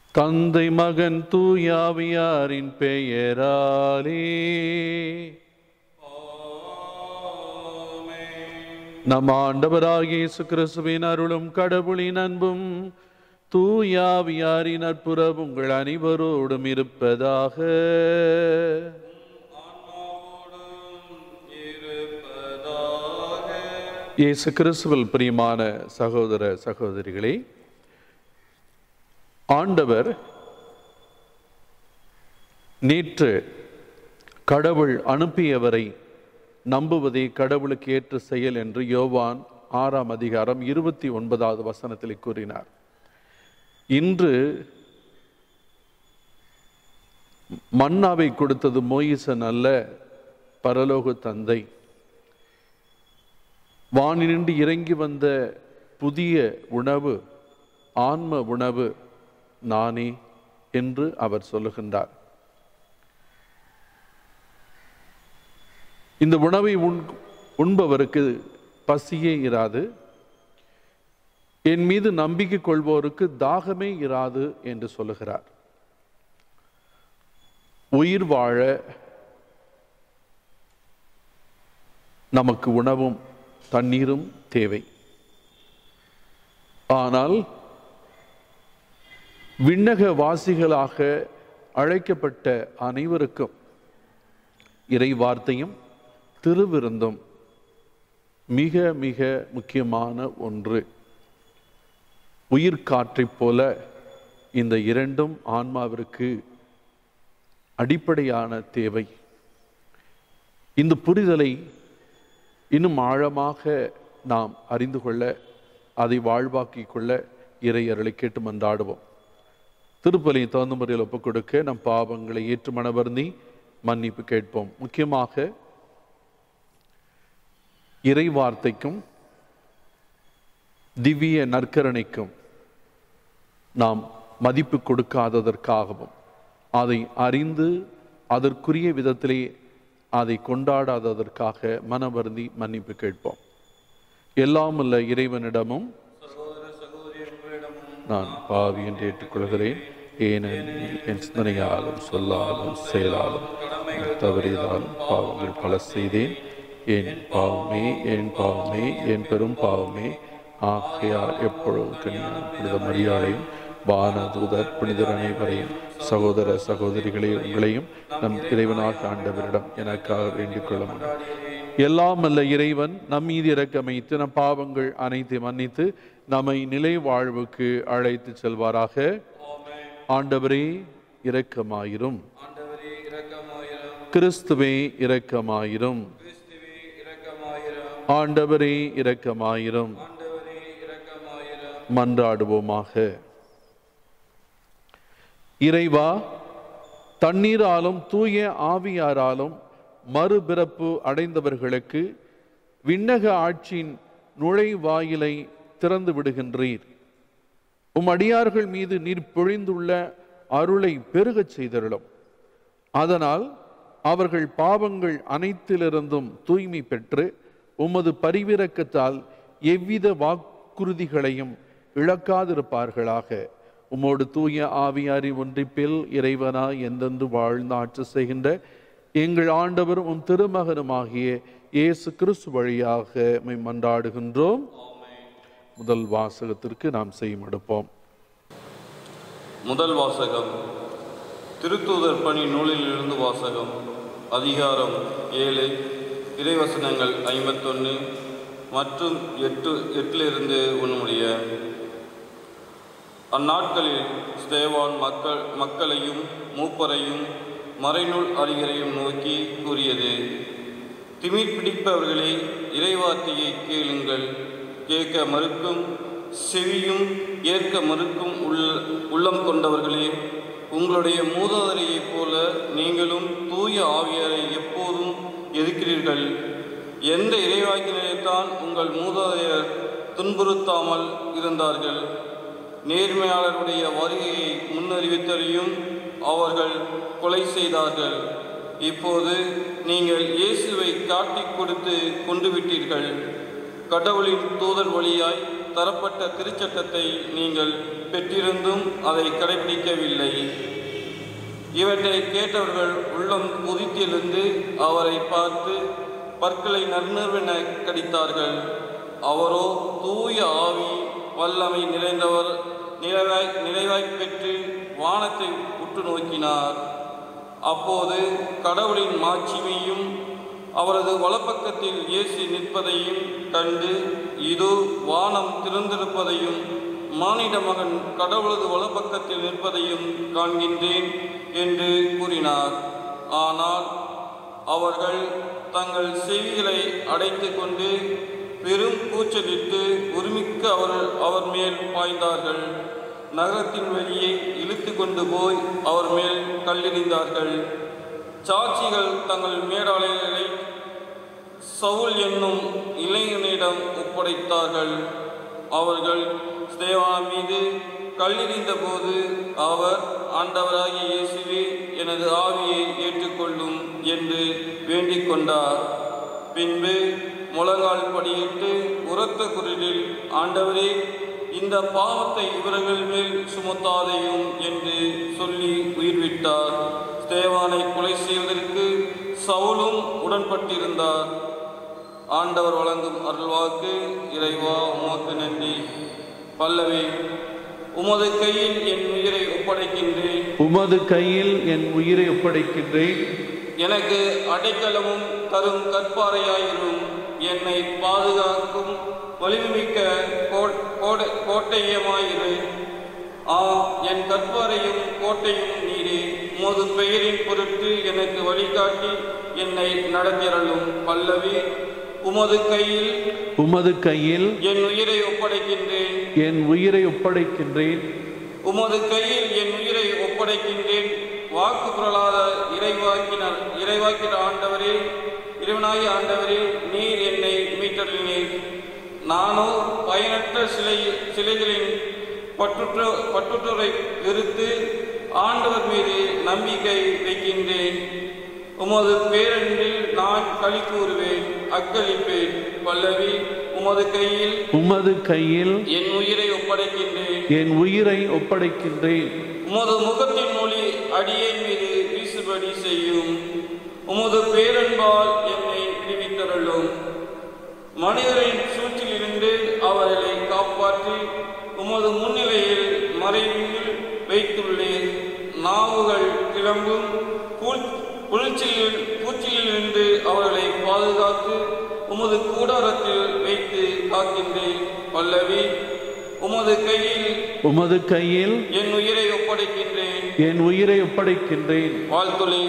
தந்தை மகன் தூயாவியாரின் பெயராலே நம் ஆண்டவராகிய இயேசு கிறிஸ்துவின் அருளும் கடவுளின் அன்பும் தூயாவியாரின் நட்புறவு உங்கள் அனைவரோடும் இருப்பதாக இயேசு கிறிஸ்துவில் பிரியமான சகோதர சகோதரிகளே ஆண்டவர் நேற்று கடவுள் அனுப்பியவரை நம்புவதே கடவுளுக்கு ஏற்ற செயல் என்று யோவான் ஆறாம் அதிகாரம் இருபத்தி ஒன்பதாவது வசனத்தில் கூறினார் இன்று மன்னாவை கொடுத்தது மோயிசன் அல்ல பரலோக தந்தை வானினின்று இறங்கி வந்த புதிய உணவு ஆன்ம உணவு நானே என்று அவர் சொல்லுகின்றார் இந்த உணவை உண் உண்பவருக்கு பசியே இராது என் மீது நம்பிக்கை கொள்வோருக்கு தாகமே இராது என்று சொல்லுகிறார் உயிர் வாழ நமக்கு உணவும் தண்ணீரும் தேவை ஆனால் விண்ணக வாசிகளாக அழைக்கப்பட்ட அனைவருக்கும் இறை வார்த்தையும் திருவிருந்தும் மிக மிக முக்கியமான ஒன்று உயிர் காற்றைப் போல இந்த இரண்டும் ஆன்மாவிற்கு அடிப்படையான தேவை இந்த புரிதலை இன்னும் ஆழமாக நாம் அறிந்து கொள்ள அதை வாழ்வாக்கிக் கொள்ள இறை அருளை கேட்டு மன்றாடுவோம் திருப்பலி தகுந்த முறையில் ஒப்புக் கொடுக்க நம் பாவங்களை ஏற்று மனவருந்தி மன்னிப்பு கேட்போம் முக்கியமாக இறை வார்த்தைக்கும் திவ்ய நற்கரணைக்கும் நாம் மதிப்பு கொடுக்காததற்காகவும் அதை அறிந்து அதற்குரிய விதத்திலே அதை கொண்டாடாததற்காக மனவருந்தி மன்னிப்பு கேட்போம் எல்லாம் உள்ள இறைவனிடமும் நான் பாவி என்று ஏற்றுக்கொள்கிறேன் ஏனெனில் என் சிந்தனையாலும் சொல்லாலும் செயலாலும் தவறியதாலும் பாவங்கள் பல செய்தேன் என் பாவமே என் பாவமே என் பெரும் பாவமே ஆகையால் எப்பொழுது கன்னியான புனித மரியாதையும் வானதூதர் புனிதர் அனைவரையும் சகோதர சகோதரிகளே உங்களையும் நம் இறைவனாக ஆண்டவரிடம் எனக்காக வேண்டிக் கொள்ளும் எல்லாம் அல்ல இறைவன் நம் மீது இறக்கமைத்து நம் பாவங்கள் அனைத்து மன்னித்து நம்மை நிலை வாழ்வுக்கு அழைத்து செல்வாராக ஆண்டவரே இரக்கமாயிரும் ஆண்டவரே இரக்கமாயிரம் கிறிஸ்துவே இரக்கமாயிரும் கிறிஸ்துவே இரக்கமாயிரம் ஆண்டவரே இரக்கமாயிரும் ஆண்டவரே இரக்கமாயிரம் மன்றாடுவோமாக இறைவா தண்ணீராலும் தூய ஆவியாராலும் மறுபிறப்பு அடைந்தவர்களுக்கு விண்ணக ஆட்சியின் நுழைவாயிலை திறந்து விடுகின்றீர் உம் அடியார்கள் மீது நீர் பொழிந்துள்ள அருளை பெருகச் செய்தருளும் அதனால் அவர்கள் பாவங்கள் அனைத்திலிருந்தும் தூய்மை பெற்று உமது பரிவிரக்கத்தால் எவ்வித வாக்குறுதிகளையும் இழக்காதிருப்பார்களாக உமோடு தூய ஆவியாரி ஒன்றிப்பில் இறைவனா எந்தெந்து வாழ்ந்து ஆட்சி செய்கின்ற எங்கள் ஆண்டவரும் உம் திருமகனுமாகிய இயேசு கிறிஸ்து வழியாக மை மன்றாடுகின்றோம் முதல் வாசகத்திற்கு நாம் செய்யும் எடுப்போம் முதல் வாசகம் திருத்தூதர் பணி நூலிலிருந்து வாசகம் அதிகாரம் ஏழு இறைவசனங்கள் ஐம்பத்தொன்று மற்றும் எட்டு எட்டிலிருந்து ஒன்றுமுடிய அந்நாட்களில் ஸ்தேவான் மக்கள் மக்களையும் மூப்பரையும் மறைநூல் அறிஞரையும் நோக்கி கூறியது திமிர் பிடிப்பவர்களே இறைவார்த்தையை கேளுங்கள் கேட்க மறுக்கும் செவியும் ஏற்க மறுக்கும் உள் உள்ளம் கொண்டவர்களே உங்களுடைய மூதாதையைப் போல நீங்களும் தூய ஆவியரை எப்போதும் எதிர்க்கிறீர்கள் எந்த இறைவாக்கினரைத்தான் உங்கள் மூதாதையர் துன்புறுத்தாமல் இருந்தார்கள் நேர்மையாளருடைய வருகையை முன்னறிவித்தலையும் அவர்கள் கொலை செய்தார்கள் இப்போது நீங்கள் இயேசுவை காட்டிக் கொடுத்து கொண்டு விட்டீர்கள் கடவுளின் தூதர் வழியாய் தரப்பட்ட திருச்சட்டத்தை நீங்கள் பெற்றிருந்தும் அதை கடைபிடிக்கவில்லை இவற்றை கேட்டவர்கள் உள்ளம் கொதித்தெழுந்து அவரை பார்த்து பற்களை நறுநறுவென கடித்தார்கள் அவரோ தூய ஆவி வல்லமை நிறைந்தவர் நிறைவாய் நிறைவாய் பெற்று வானத்தை உற்று நோக்கினார் அப்போது கடவுளின் மாட்சிமையும் அவரது வலப்பக்கத்தில் இயேசு நிற்பதையும் கண்டு இதோ வானம் திறந்திருப்பதையும் மானிட மகன் கடவுளது வலப்பக்கத்தில் நிற்பதையும் காண்கின்றேன் என்று கூறினார் ஆனால் அவர்கள் தங்கள் செவிகளை அடைத்து கொண்டு பெரும் கூச்சலிட்டு ஒருமிக்க அவர் அவர் மேல் பாய்ந்தார்கள் நகரத்தின் வெளியே இழுத்து கொண்டு போய் அவர் மேல் கல்லெறிந்தார்கள் சாட்சிகள் தங்கள் மேடாளைகளை சவுல் என்னும் இளைஞனிடம் ஒப்படைத்தார்கள் அவர்கள் ஸ்தேவான் மீது கல்லெறிந்த போது அவர் ஆண்டவராகிய இயேசுவே எனது ஆவியை ஏற்றுக்கொள்ளும் என்று வேண்டிக் கொண்டார் பின்பு முழங்கால் படியிட்டு உரத்த குரலில் ஆண்டவரே இந்த பாவத்தை இவர்கள் மேல் சுமத்தாதையும் என்று சொல்லி உயிர்விட்டார் ஸ்தேவானை கொலை செய்வதற்கு சவுலும் உடன்பட்டிருந்தார் ஆண்டவர் வழங்கும் அருள்வாக்கு இறைவா உமக்கு நன்றி பல்லவி உமது கையில் என் உயிரை ஒப்படைக்கின்றேன் உமது கையில் என் உயிரை ஒப்படைக்கின்றேன் எனக்கு அடைக்கலமும் தரும் கற்பாறையாயிரும் என்னை பாதுகாக்கும் வலிமைமிக்க கோட்- கோடை- கோட்டையமாயிரு ஆ என் கற்பாரையும் கோட்டையும் நீரே உமது பெயரின் பொருட்டு எனக்கு வழிகாட்டி என்னை நடத்திரலும் பல்லவி உமது கையில் உமது கையில் என் உயிரை ஒப்படைக்கின்றேன் என் உயிரை ஒப்படைக்கின்றேன் உமது கையில் என் உயிரை ஒப்படைக்கின்றேன் வாக்கு புரளாத இறைவாக்கினர் இறைவாக்கிற ஆண்டவரே இறைவனாகி ஆண்டவரே நீர் என்னை மீட்டருளினீர் நானோ பயனற்ற சிலை சிலைகளின் பற்றுற்ற பற்றுற்றுரை வெறுத்து ஆண்டவர் மீது நம்பிக்கை வைக்கின்றேன் உமது பேரன்பில் நான் களி கூறுவேன் அக்களிப்பேன் பல்லவி உமது கையில் உமது கையில் என் உயிரை ஒப்படைக்கின்றேன் என் உயிரை ஒப்படைக்கின்றேன் உமது முகத்தின் மொழி அடியேன் மீது வீசுபடி செய்யும் உமது பேரன்பால் என்னை விடுவித்தருளும் மனிதரின் சூழ்ச்சியிலிருந்து அவர்களை காப்பாற்றி உமது முன்னிலையில் மறைவில் வைத்துள்ளேன் நாவுகள் கிளம்பும் கூழ் குளிர்ச்சியில் பூச்சியிலிருந்து அவர்களை பாதுகாத்து உமது கூடாரத்தில் வைத்து காக்கின்றேன் பல்லவி உமது கையில் உமது கையில் என் உயிரை ஒப்படைக்கின்றேன் என் உயிரை ஒப்படைக்கின்றேன் வாழ்த்துளை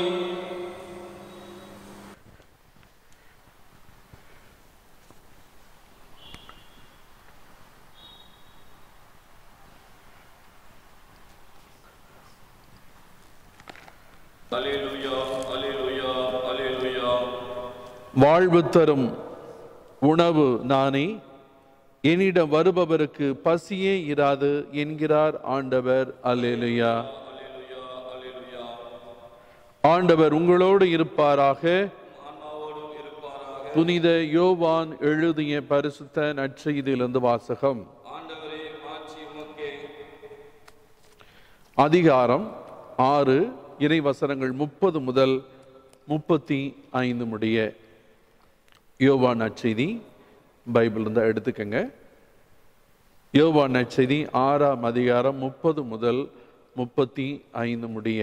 அலேலுயா அலேலுயா அலேலுயா வாழ்வு தரும் உணவு நானே என்னிடம் வருபவருக்கு பசியே இராது என்கிறார் ஆண்டவர் அல்லேலுயா ஆண்டவர் உங்களோடு இருப்பாராக புனித யோவான் எழுதிய பரிசுத்த நற்செய்தியிலிருந்து வாசகம் ஆண்டவரே மாட்சி உமக்கே அதிகாரம் ஆறு இறைவசனங்கள் முப்பது முதல் முப்பத்தி ஐந்து முடிய யோவான் நற்செய்தி பைபிள் இருந்தால் எடுத்துக்கங்க யோவான் நற்செய்தி ஆறாம் அதிகாரம் முப்பது முதல் முப்பத்தி ஐந்து முடிய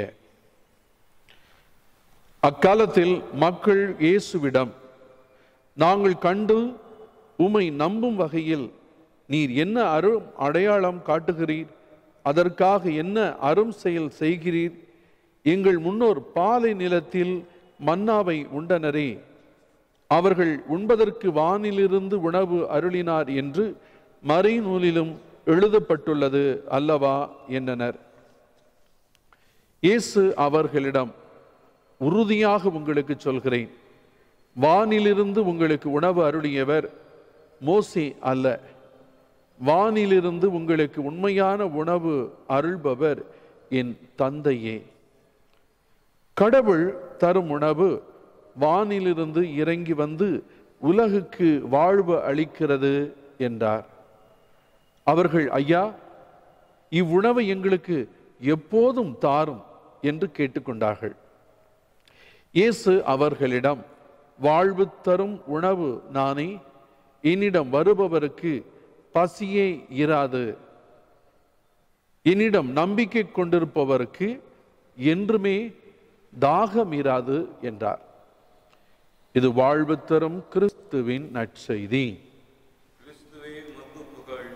அக்காலத்தில் மக்கள் இயேசுவிடம் நாங்கள் கண்டு உம்மை நம்பும் வகையில் நீர் என்ன அரும் அடையாளம் காட்டுகிறீர் அதற்காக என்ன அரும் செயல் செய்கிறீர் எங்கள் முன்னோர் பாலை நிலத்தில் மன்னாவை உண்டனரே அவர்கள் உண்பதற்கு வானிலிருந்து உணவு அருளினார் என்று மறைநூலிலும் எழுதப்பட்டுள்ளது அல்லவா என்றனர் இயேசு அவர்களிடம் உறுதியாக உங்களுக்கு சொல்கிறேன் வானிலிருந்து உங்களுக்கு உணவு அருளியவர் மோசே அல்ல வானிலிருந்து உங்களுக்கு உண்மையான உணவு அருள்பவர் என் தந்தையே கடவுள் தரும் உணவு வானிலிருந்து இறங்கி வந்து உலகுக்கு வாழ்வு அளிக்கிறது என்றார் அவர்கள் ஐயா இவ்வுணவை எங்களுக்கு எப்போதும் தாரும் என்று கேட்டுக்கொண்டார்கள் இயேசு அவர்களிடம் வாழ்வு தரும் உணவு நானே என்னிடம் வருபவருக்கு பசியே இராது என்னிடம் நம்பிக்கை கொண்டிருப்பவருக்கு என்றுமே தாகம் இராது என்றார் இது வாழ்வு தரும் கிறிஸ்துவின் நற்செய்தி கிறிஸ்துவே மக்கு புகழ்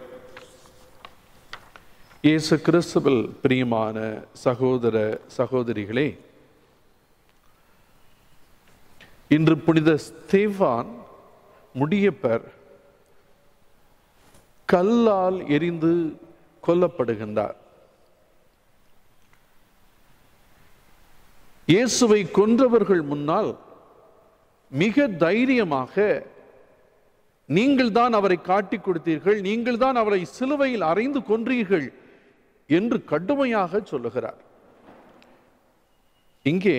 இயேசு கிறிஸ்துவில் பிரியமான சகோதர சகோதரிகளே இன்று புனித ஸ்தேவான் முடியப்பர் கல்லால் எரிந்து கொல்லப்படுகின்றார் இயேசுவை கொன்றவர்கள் முன்னால் மிக தைரியமாக நீங்கள் தான் அவரை காட்டிக் கொடுத்தீர்கள் நீங்கள் தான் அவரை சிலுவையில் அறைந்து கொன்றீர்கள் என்று கடுமையாக சொல்லுகிறார் இங்கே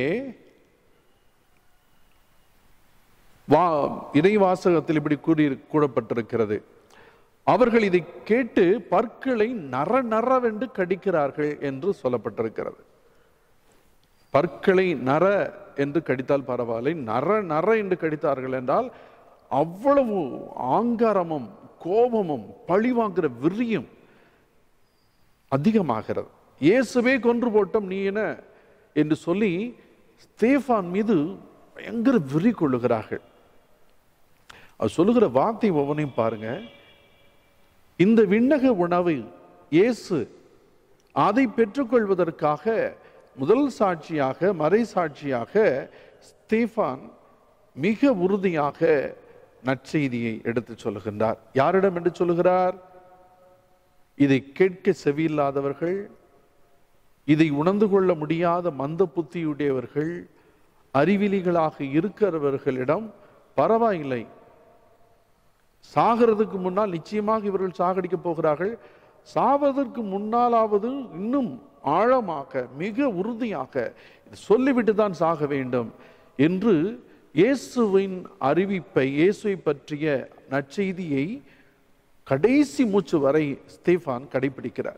வா இறைவாசகத்தில் இப்படி கூறி கூறப்பட்டிருக்கிறது அவர்கள் இதை கேட்டு பற்களை நர நரவென்று கடிக்கிறார்கள் என்று சொல்லப்பட்டிருக்கிறது பற்களை நர என்று கடித்தால் பரவாயில்லை நர நர என்று கடித்தார்கள் என்றால் அவ்வளவு ஆங்காரமும் கோபமும் பழிவாங்குற விரியும் அதிகமாகிறது இயேசுவே கொன்று போட்டோம் நீ என்ன என்று சொல்லி ஸ்தேஃபான் மீது பயங்கர விரி கொள்ளுகிறார்கள் அவர் சொல்லுகிற வார்த்தை ஒவ்வொன்றையும் பாருங்க இந்த விண்ணக உணவை இயேசு அதை பெற்றுக்கொள்வதற்காக முதல் சாட்சியாக மறை சாட்சியாக ஸ்தேஃபான் மிக உறுதியாக நற்செய்தியை எடுத்து சொல்லுகின்றார் யாரிடம் என்று சொல்லுகிறார் இதை கேட்க செவியில்லாதவர்கள் இதை உணர்ந்து கொள்ள முடியாத மந்த புத்தியுடையவர்கள் அறிவிலிகளாக இருக்கிறவர்களிடம் பரவாயில்லை சாகிறதுக்கு முன்னால் நிச்சயமாக இவர்கள் சாகடிக்க போகிறார்கள் சாவதற்கு முன்னாலாவது இன்னும் ஆழமாக மிக உறுதியாக சொல்லிவிட்டு தான் சாக வேண்டும் என்று இயேசுவின் அறிவிப்பை இயேசுவை பற்றிய நற்செய்தியை கடைசி மூச்சு வரை ஸ்தேஃபான் கடைபிடிக்கிறார்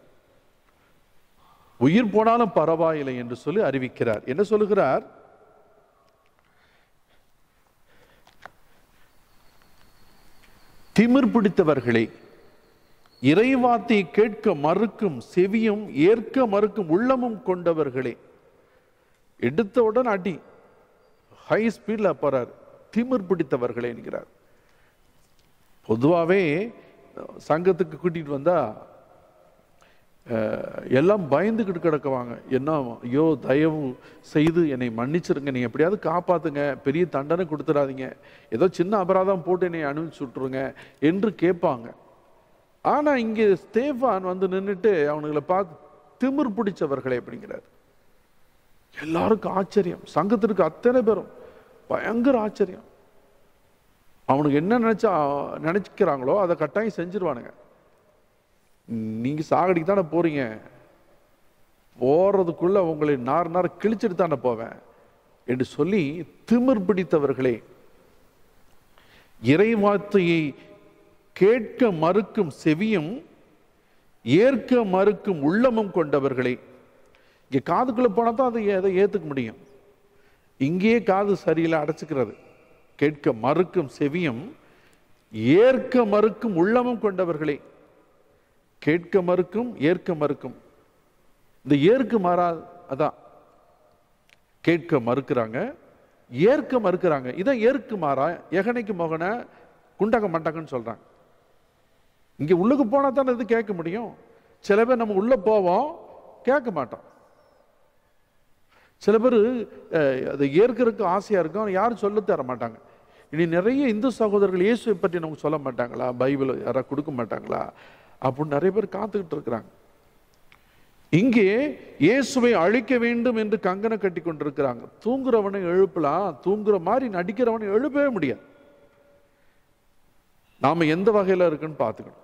உயிர் போனாலும் பரவாயில்லை என்று சொல்லி அறிவிக்கிறார் என்ன சொல்லுகிறார் திமிர் பிடித்தவர்களே இறைவாத்தை கேட்க மறுக்கும் செவியும் ஏற்க மறுக்கும் உள்ளமும் கொண்டவர்களே எடுத்தவுடன் அடி ஹை ஸ்பீடில் போறார் திமிர் பிடித்தவர்களே என்கிறார் பொதுவாகவே சங்கத்துக்கு கூட்டிட்டு வந்தா அஹ், எல்லாம் பயந்துக்கிட்டு கிடக்குவாங்க என்ன ஐயோ தயவு செய்து என்னை மன்னிச்சிருங்க நீ எப்படியாவது காப்பாத்துங்க பெரிய தண்டனை கொடுத்துடாதீங்க ஏதோ சின்ன அபராதம் போட்டு என்னை அனுப்பிச்சு விட்ருங்க என்று கேட்பாங்க ஆனா இங்கே ஸ்தேஃபான் வந்து நின்றுட்டு அவனுங்களை பார்த்து திமிர் பிடிச்சவர்களே அப்படிங்கிறார் எல்லாருக்கும் ஆச்சரியம் சங்கத்திற்கு அத்தனை பேரும் பயங்கர ஆச்சரியம் அவனுக்கு என்ன நினைச்சா நினைக்கிறாங்களோ அதை கட்டாயம் செஞ்சிருவானுங்க நீங்க சாகடிக்கு தானே போறீங்க போறதுக்குள்ள உங்களை நார் நார் கிழிச்சிட்டு தானே போவேன் என்று சொல்லி திமிர் பிடித்தவர்களே இறைவார்த்தையை கேட்க மறுக்கும் செவியும் ஏற்க மறுக்கும் உள்ளமும் கொண்டவர்களே இங்க காதுக்குள்ள போனா தான் அதை அதை ஏத்துக்க முடியும் இங்கேயே காது சரியில்லை அடைச்சுக்கிறது கேட்க மறுக்கும் செவியும் ஏற்க மறுக்கும் உள்ளமும் கொண்டவர்களே கேட்க மறுக்கும் ஏற்க மறுக்கும் இந்த ஏற்க மாறா அதான் கேட்க மறுக்கிறாங்க ஏற்க மறுக்கிறாங்க இதான் ஏற்கு மாறா எகனைக்கு மகனை குண்டக மண்டகன்னு சொல்றாங்க இங்க உள்ளுக்கு போனா தானே இது கேட்க முடியும் சில பேர் நம்ம உள்ள போவோம் கேட்க மாட்டோம் சில பேர் அதை ஏற்கிறதுக்கு ஆசையா இருக்கும் ஆனா யாரும் சொல்ல தர மாட்டாங்க இனி நிறைய இந்து சகோதரர்கள் இயேசுவை பற்றி நமக்கு சொல்ல மாட்டாங்களா பைபிள் யாராவது கொடுக்க மாட்டாங்களா அப்படின்னு நிறைய பேர் காத்துக்கிட்டு இருக்கிறாங்க இங்கே இயேசுவை அழிக்க வேண்டும் என்று கங்கனை கட்டி கொண்டிருக்கிறாங்க தூங்குறவனை எழுப்பலாம் தூங்குற மாதிரி நடிக்கிறவனை எழுப்பவே முடியாது நாம எந்த வகையில இருக்குன்னு பார்த்துக்கணும்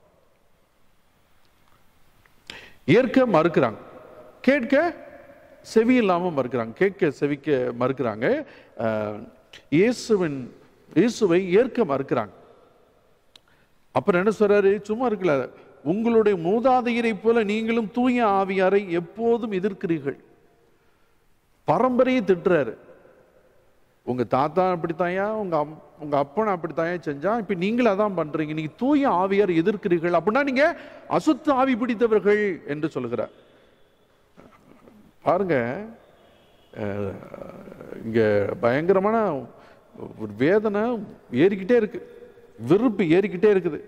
ஏற்க மறுக்கிறாங்க கேட்க செவி இல்லாம மறுக்கிறாங்க கேட்க செவிக்க மறுக்கிறாங்க அஹ், இயேசுவின் இயேசுவை ஏற்க மறுக்கிறாங்க அப்புறம் என்ன சொல்றாரு சும்மா இருக்கல உங்களுடைய மூதாதையரைப் போல நீங்களும் தூய ஆவியாரை எப்போதும் எதிர்க்கிறீர்கள் பரம்பரையை திட்டுறாரு உங்க தாத்தா அப்படித்தாயா உங்க அம்- உங்க அப்பன் அப்படித்தாயா செஞ்சா இப்ப நீங்களும் அதான் பண்றீங்க நீங்க தூய ஆவியார் எதிர்க்கிறீர்கள் அப்படின்னா நீங்க அசுத்த ஆவி பிடித்தவர்கள் என்று சொல்லுகிறார் பாருங்க அஹ், இங்க பயங்கரமான ஒரு வேதனை ஏறிக்கிட்டே இருக்கு வெறுப்பு ஏறிக்கிட்டே இருக்குது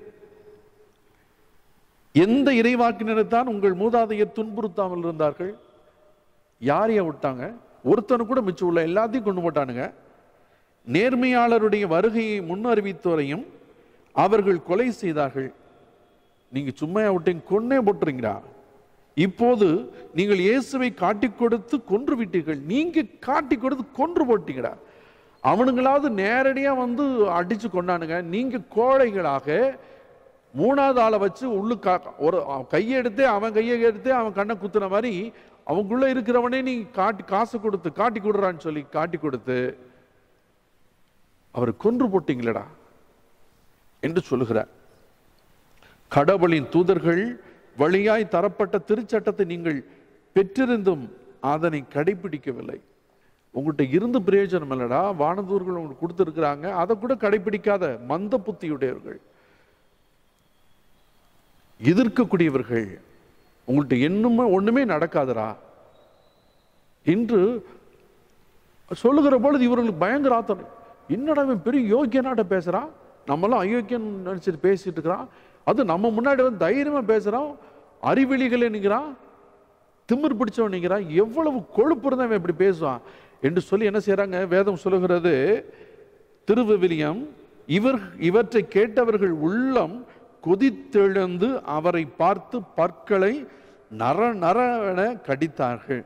எந்த இறைவாக்கினரைத்தான் உங்கள் மூதாதையர் துன்புறுத்தாமல் இருந்தார்கள் யாரைய விட்டாங்க ஒருத்தனு கூட மிச்சம் உள்ள எல்லாத்தையும் கொண்டு போட்டானுங்க நேர்மையாளருடைய வருகையை முன்னறிவித்தோரையும் அவர்கள் கொலை செய்தார்கள் நீங்க சும்மா விட்டீங்க கொன்னே போட்டுறீங்களா இப்போது நீங்கள் இயேசுவை காட்டிக் கொடுத்து கொன்று விட்டீர்கள் நீங்க காட்டி கொடுத்து கொன்று போட்டீங்கடா அவனுங்களாவது நேரடியா வந்து அடிச்சு கொண்டானுங்க நீங்க கோழைகளாக மூணாவது ஆளை வச்சு உள்ளு கா- ஒரு அவன் கையை எடுத்தே அவன் கையை எடுத்தே அவன் கண்ணை குத்துன மாதிரி அவங்களுக்குள்ள இருக்கிறவனே நீ காட்டி காசு கொடுத்து காட்டி கொடுறான்னு சொல்லி காட்டி கொடுத்து அவர் கொன்று போட்டீங்களடா என்று சொல்லுகிறார் கடவுளின் தூதர்கள் வழியாய் தரப்பட்ட திருச்சட்டத்தை நீங்கள் பெற்றிருந்தும் அதனை கடைபிடிக்கவில்லை உங்கள்கிட்ட இருந்து பிரயோஜனம் இல்லடா வானதூர்கள் உங்களுக்கு கொடுத்துருக்குறாங்க அதை கூட கடைபிடிக்காத மந்த புத்தியுடையவர்கள் எதிர்க்கக்கூடியவர்கள் உங்கள்கிட்ட என்னுமே ஒண்ணுமே நடக்காதடா என்று சொல்லுகிற பொழுது இவர்களுக்கு பயங்கர ஆத்தம் என்னடா இவன் பெரிய யோக்கியனாட்ட பேசுறான் நம்மளாம் அயோக்கியன் நினைச்சிட்டு பேசிட்டு இருக்கிறான் அது நம்ம முன்னாடி வந்து தைரியமா பேசுறான் அறிவெளிகள் நிற்கிறான் திமிர் பிடிச்சவன் நிற்கிறான் எவ்வளவு கொழுப்பு இருந்தா இவன் இப்படி பேசுவான் என்று சொல்லி என்ன செய்றாங்க வேதம் சொல்லுகிறது திருவிவிலியம் இவர் இவற்றை கேட்டவர்கள் உள்ளம் கொதித்தெழுந்து அவரை பார்த்து பற்களை நர நரவென கடித்தார்கள்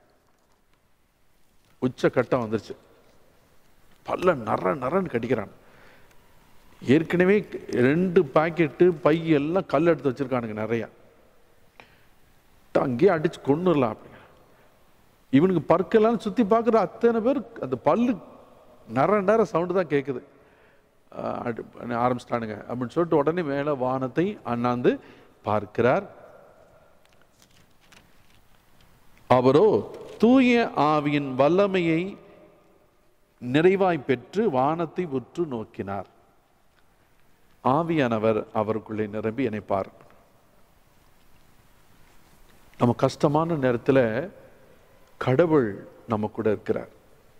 உச்ச கட்டம் வந்துருச்சு பல்ல நர நரன்னு கடிக்கிறான் ஏற்கனவே ரெண்டு பாக்கெட்டு பை எல்லாம் கல் எடுத்து வச்சிருக்கானுங்க நிறைய அங்கேயே அடிச்சு கொண்டுடலாம் அப்படிங்க இவனுக்கு பற்கெல்லாம் சுத்தி பார்க்குற அத்தனை பேர் அந்த பல்லு நர நர சவுண்டு தான் கேட்குது ஆஹ் அடி- ஆரம்பிச்சிட்டானுங்க அப்படின்னு சொல்லிட்டு உடனே மேலே வானத்தை அண்ணாந்து பார்க்கிறார் அவரோ தூய ஆவியின் வல்லமையை நிறைவாய் பெற்று வானத்தை உற்று நோக்கினார் ஆவியானவர் அவருக்குள்ளே நிரம்பி என்னை பார் நம்ம கஷ்டமான நேரத்தில் கடவுள் நம்ம கூட இருக்கிறார்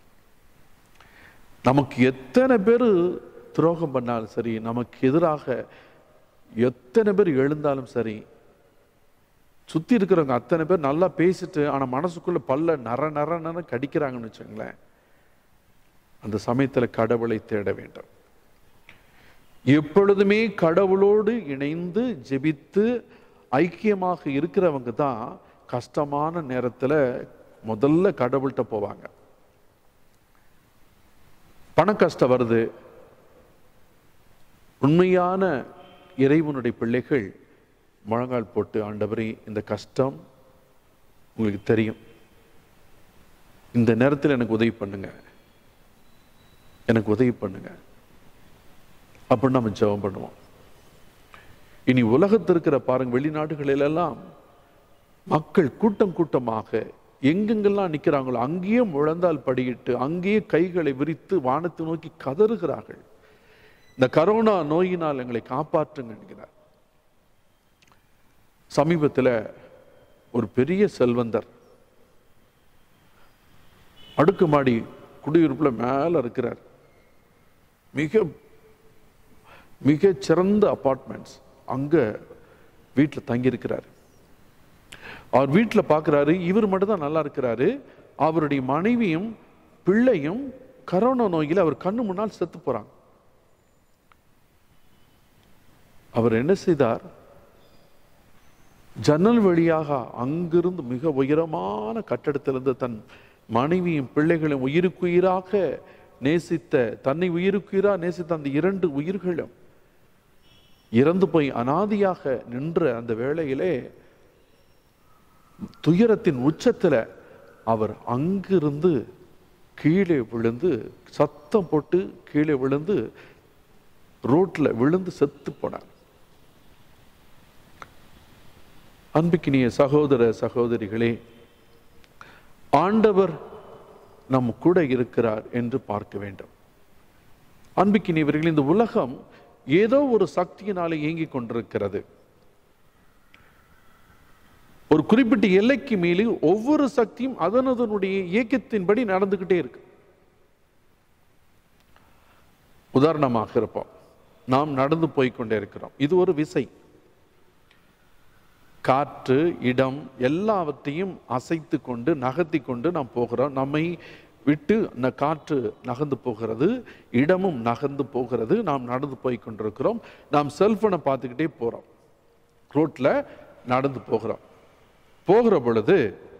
நமக்கு எத்தனை பேர் துரோகம் பண்ணாலும் சரி நமக்கு எதிராக எத்தனை பேர் எழுந்தாலும் சரி சுத்தி இருக்கிறவங்க அத்தனை பேர் நல்லா பேசிட்டு ஆனா மனசுக்குள்ள பல்ல நர நர நர கடிக்கிறாங்கன்னு வச்சுங்களேன் அந்த சமயத்துல கடவுளை தேட வேண்டும் எப்பொழுதுமே கடவுளோடு இணைந்து ஜெபித்து ஐக்கியமாக இருக்கிறவங்க தான் கஷ்டமான நேரத்துல முதல்ல கடவுள்கிட்ட போவாங்க பண கஷ்டம் வருது உண்மையான இறைவனுடைய பிள்ளைகள் முழங்கால் போட்டு ஆண்டவரே இந்த கஷ்டம் உங்களுக்கு தெரியும் இந்த நேரத்தில் எனக்கு உதவி பண்ணுங்க எனக்கு உதவி பண்ணுங்க அப்படின்னு நம்ம ஜெபம் பண்ணுவோம் இனி உலகத்தில் இருக்கிற பாருங்க வெளிநாடுகளிலெல்லாம் மக்கள் கூட்டம் கூட்டமாக எங்கெங்கெல்லாம் நிற்கிறாங்களோ அங்கேயே முழந்தால் படியிட்டு அங்கேயே கைகளை விரித்து வானத்தை நோக்கி கதறுகிறார்கள் இந்த கரோனா நோயினால் எங்களை காப்பாற்றுங்க என்கிறார் சமீபத்தில் ஒரு பெரிய செல்வந்தர் அடுக்குமாடி குடியிருப்புல மேல இருக்கிறார் மிக மிக சிறந்த அபார்ட்மெண்ட்ஸ் அங்க வீட்டில் தங்கியிருக்கிறார் அவர் வீட்டில் பார்க்குறாரு இவர் மட்டும் தான் நல்லா இருக்கிறாரு அவருடைய மனைவியும் பிள்ளையும் கரோனா நோயில் அவர் கண்ணு முன்னால் செத்து போறாங்க அவர் என்ன செய்தார் ஜன்னல் வழியாக அங்கிருந்து மிக உயரமான கட்டடத்திலிருந்து தன் மனைவியும் பிள்ளைகளையும் உயிருக்குயிராக நேசித்த தன்னை உயிருக்குயிராக நேசித்த அந்த இரண்டு உயிர்களும் இறந்து போய் அனாதியாக நின்ற அந்த வேளையிலே துயரத்தின் உச்சத்துல அவர் அங்கிருந்து கீழே விழுந்து சத்தம் போட்டு கீழே விழுந்து ரோட்ல விழுந்து செத்து போனார் அன்புக்கினிய சகோதர சகோதரிகளே ஆண்டவர் நம் கூட இருக்கிறார் என்று பார்க்க வேண்டும் அன்புக்கினியவர்கள் இந்த உலகம் ஏதோ ஒரு சக்தியினாலே இயங்கிக் கொண்டிருக்கிறது ஒரு குறிப்பிட்ட எல்லைக்கு மேலே ஒவ்வொரு சக்தியும் அதனதனுடைய இயக்கத்தின்படி நடந்துகிட்டே இருக்கு உதாரணமாக இருப்போம் நாம் நடந்து போய்க்கொண்டே இருக்கிறோம் இது ஒரு விசை காற்று இடம் எல்லாவற்றையும் அசைத்து கொண்டு நகர்த்தி கொண்டு நாம் போகிறோம் நம்மை விட்டு அந்த காற்று நகர்ந்து போகிறது இடமும் நகர்ந்து போகிறது நாம் நடந்து போய் கொண்டிருக்கிறோம் நாம் செல்போனை பார்த்துக்கிட்டே போகிறோம் ரோட்டில் நடந்து போகிறோம் போகிற பொழுது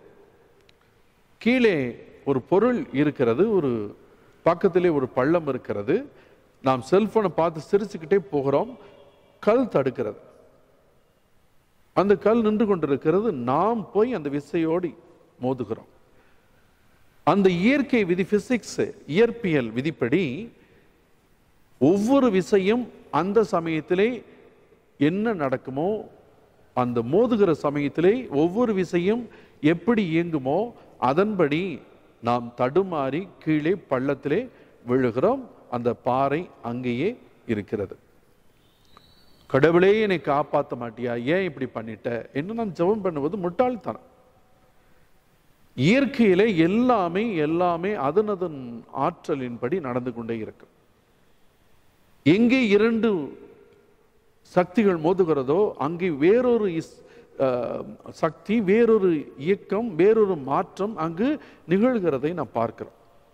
கீழே ஒரு பொருள் இருக்கிறது ஒரு பக்கத்திலே ஒரு பள்ளம் இருக்கிறது நாம் செல்போனை பார்த்து சிரிச்சுக்கிட்டே போகிறோம் கல் தடுக்கிறது அந்த கல் நின்று கொண்டிருக்கிறது நாம் போய் அந்த விசையோடு மோதுகிறோம் அந்த இயற்கை விதி பிசிக்ஸ் இயற்பியல் விதிப்படி ஒவ்வொரு விசையும் அந்த சமயத்திலே என்ன நடக்குமோ அந்த மோதுகிற சமயத்திலே ஒவ்வொரு விசையும் எப்படி இயங்குமோ அதன்படி நாம் தடுமாறி கீழே பள்ளத்திலே விழுகிறோம் அந்த பாறை அங்கேயே இருக்கிறது கடவுளே என்னை காப்பாற்ற மாட்டியா ஏன் இப்படி பண்ணிட்ட என்று நான் ஜெபம் பண்ணுவது முட்டாள்தனம் இயற்கையிலே எல்லாமே எல்லாமே அதனதன் ஆற்றலின்படி நடந்து கொண்டே இருக்கு எங்கே இரண்டு சக்திகள் மோதுகிறதோ அங்கே வேறொரு இஸ் அஹ், சக்தி வேறொரு இயக்கம் வேறொரு மாற்றம் அங்கு நிகழ்கிறதை நாம் பார்க்கிறோம்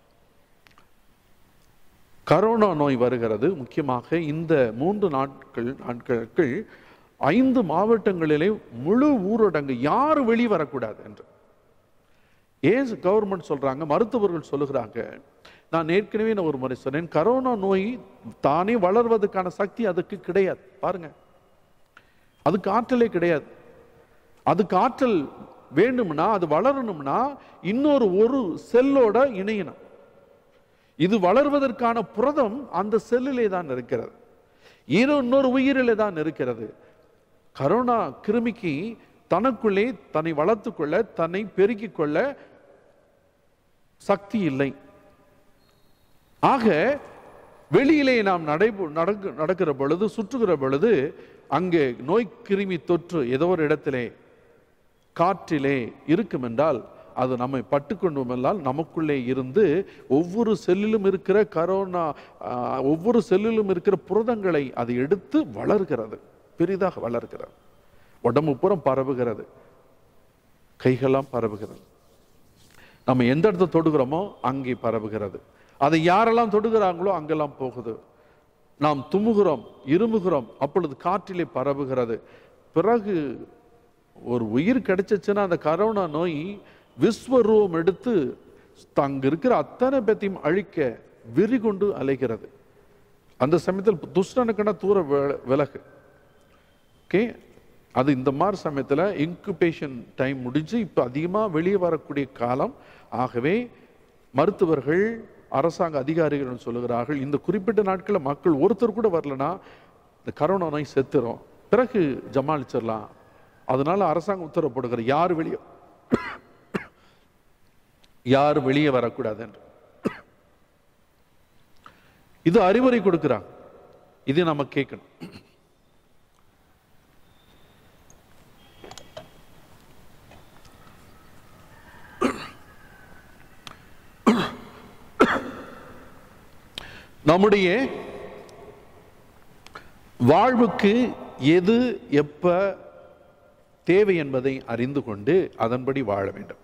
கரோனா நோய் வருகிறது முக்கியமாக இந்த மூன்று நாட்கள் நாட்களுக்குள் ஐந்து மாவட்டங்களிலே முழு ஊரடங்கு யாரும் வெளியே வரக்கூடாது என்று ஏன் கவர்மெண்ட் சொல்றாங்க மருத்துவர்கள் சொல்லுகிறாங்க நான் ஏற்கனவே நான் ஒரு முறை சொன்னேன் கரோனா நோய் தானே வளர்வதற்கான சக்தி அதுக்கு கிடையாது பாருங்க அதுக்கு ஆற்றலே கிடையாது அதுக்கு ஆற்றல் வேண்டும்னா அது வளரணும்னா இன்னொரு ஒரு செல்லோட இணையணும் இது வளர்வதற்கான புரதம் அந்த செல்லிலே தான் இருக்கிறது ஏதோ இன்னொரு உயிரிலே தான் இருக்கிறது கரோனா கிருமிக்கு தனக்குள்ளே தன்னை வளர்த்துக் கொள்ள தன்னை பெருக்கிக் கொள்ள சக்தி இல்லை ஆக வெளியிலே நாம் நடைபோ நடக்கு நடக்கிற பொழுது சுற்றுகிற பொழுது அங்கே நோய் கிருமி தொற்று ஏதோ ஒரு இடத்திலே காற்றிலே இருக்கும் என்றால் அது நம்மை பட்டுக்கொண்டும் என்றால் நமக்குள்ளே இருந்து ஒவ்வொரு செல்லிலும் இருக்கிற கரோனா ஆஹ், ஒவ்வொரு செல்லிலும் இருக்கிற புரதங்களை அது எடுத்து வளர்கிறது பெரிதாக வளர்கிறது உடம்பு புறம் பரவுகிறது கைகளாம் பரவுகிறது நம்ம எந்த இடத்த தொடுகிறோமோ அங்கே பரவுகிறது அதை யாரெல்லாம் தொடுகிறாங்களோ அங்கெல்லாம் போகுது நாம் தும்முகிறோம் இருமுகிறோம் அப்பொழுது காற்றிலே பரவுகிறது பிறகு ஒரு உயிர் கிடைச்சிச்சுன்னா அந்த கரோனா நோய் விஸ்வரூபம் எடுத்து அங்க இருக்கிற அத்தனை பேத்தையும் அழிக்க வெறி கொண்டு அலைகிறது அந்த சமயத்தில் துஷ்டனுக்கான தூர வி- விலகு ஓகே அது இந்த மாதிரி சமயத்தில் இன்குபேஷன் டைம் முடிஞ்சு இப்போ அதிகமாக வெளியே வரக்கூடிய காலம் ஆகவே மருத்துவர்கள் அரசாங்க அதிகாரிகள் சொல்லுகிறார்கள் இந்த குறிப்பிட்ட நாட்களில் மக்கள் ஒருத்தர் கூட வரலனா இந்த கரோனா நோய் செத்துரும் பிறகு ஜமாளிச்சிடலாம் அதனால அரசாங்கம் உத்தரவு போடுகிற யார் வெளியே யார் வெளியே வரக்கூடாது என்று இது அறிவுரை கொடுக்கிறாங்க இது நம்ம கேட்கணும் நம்முடைய வாழ்வுக்கு எது எப்ப தேவை என்பதை அறிந்து கொண்டு அதன்படி வாழ வேண்டும்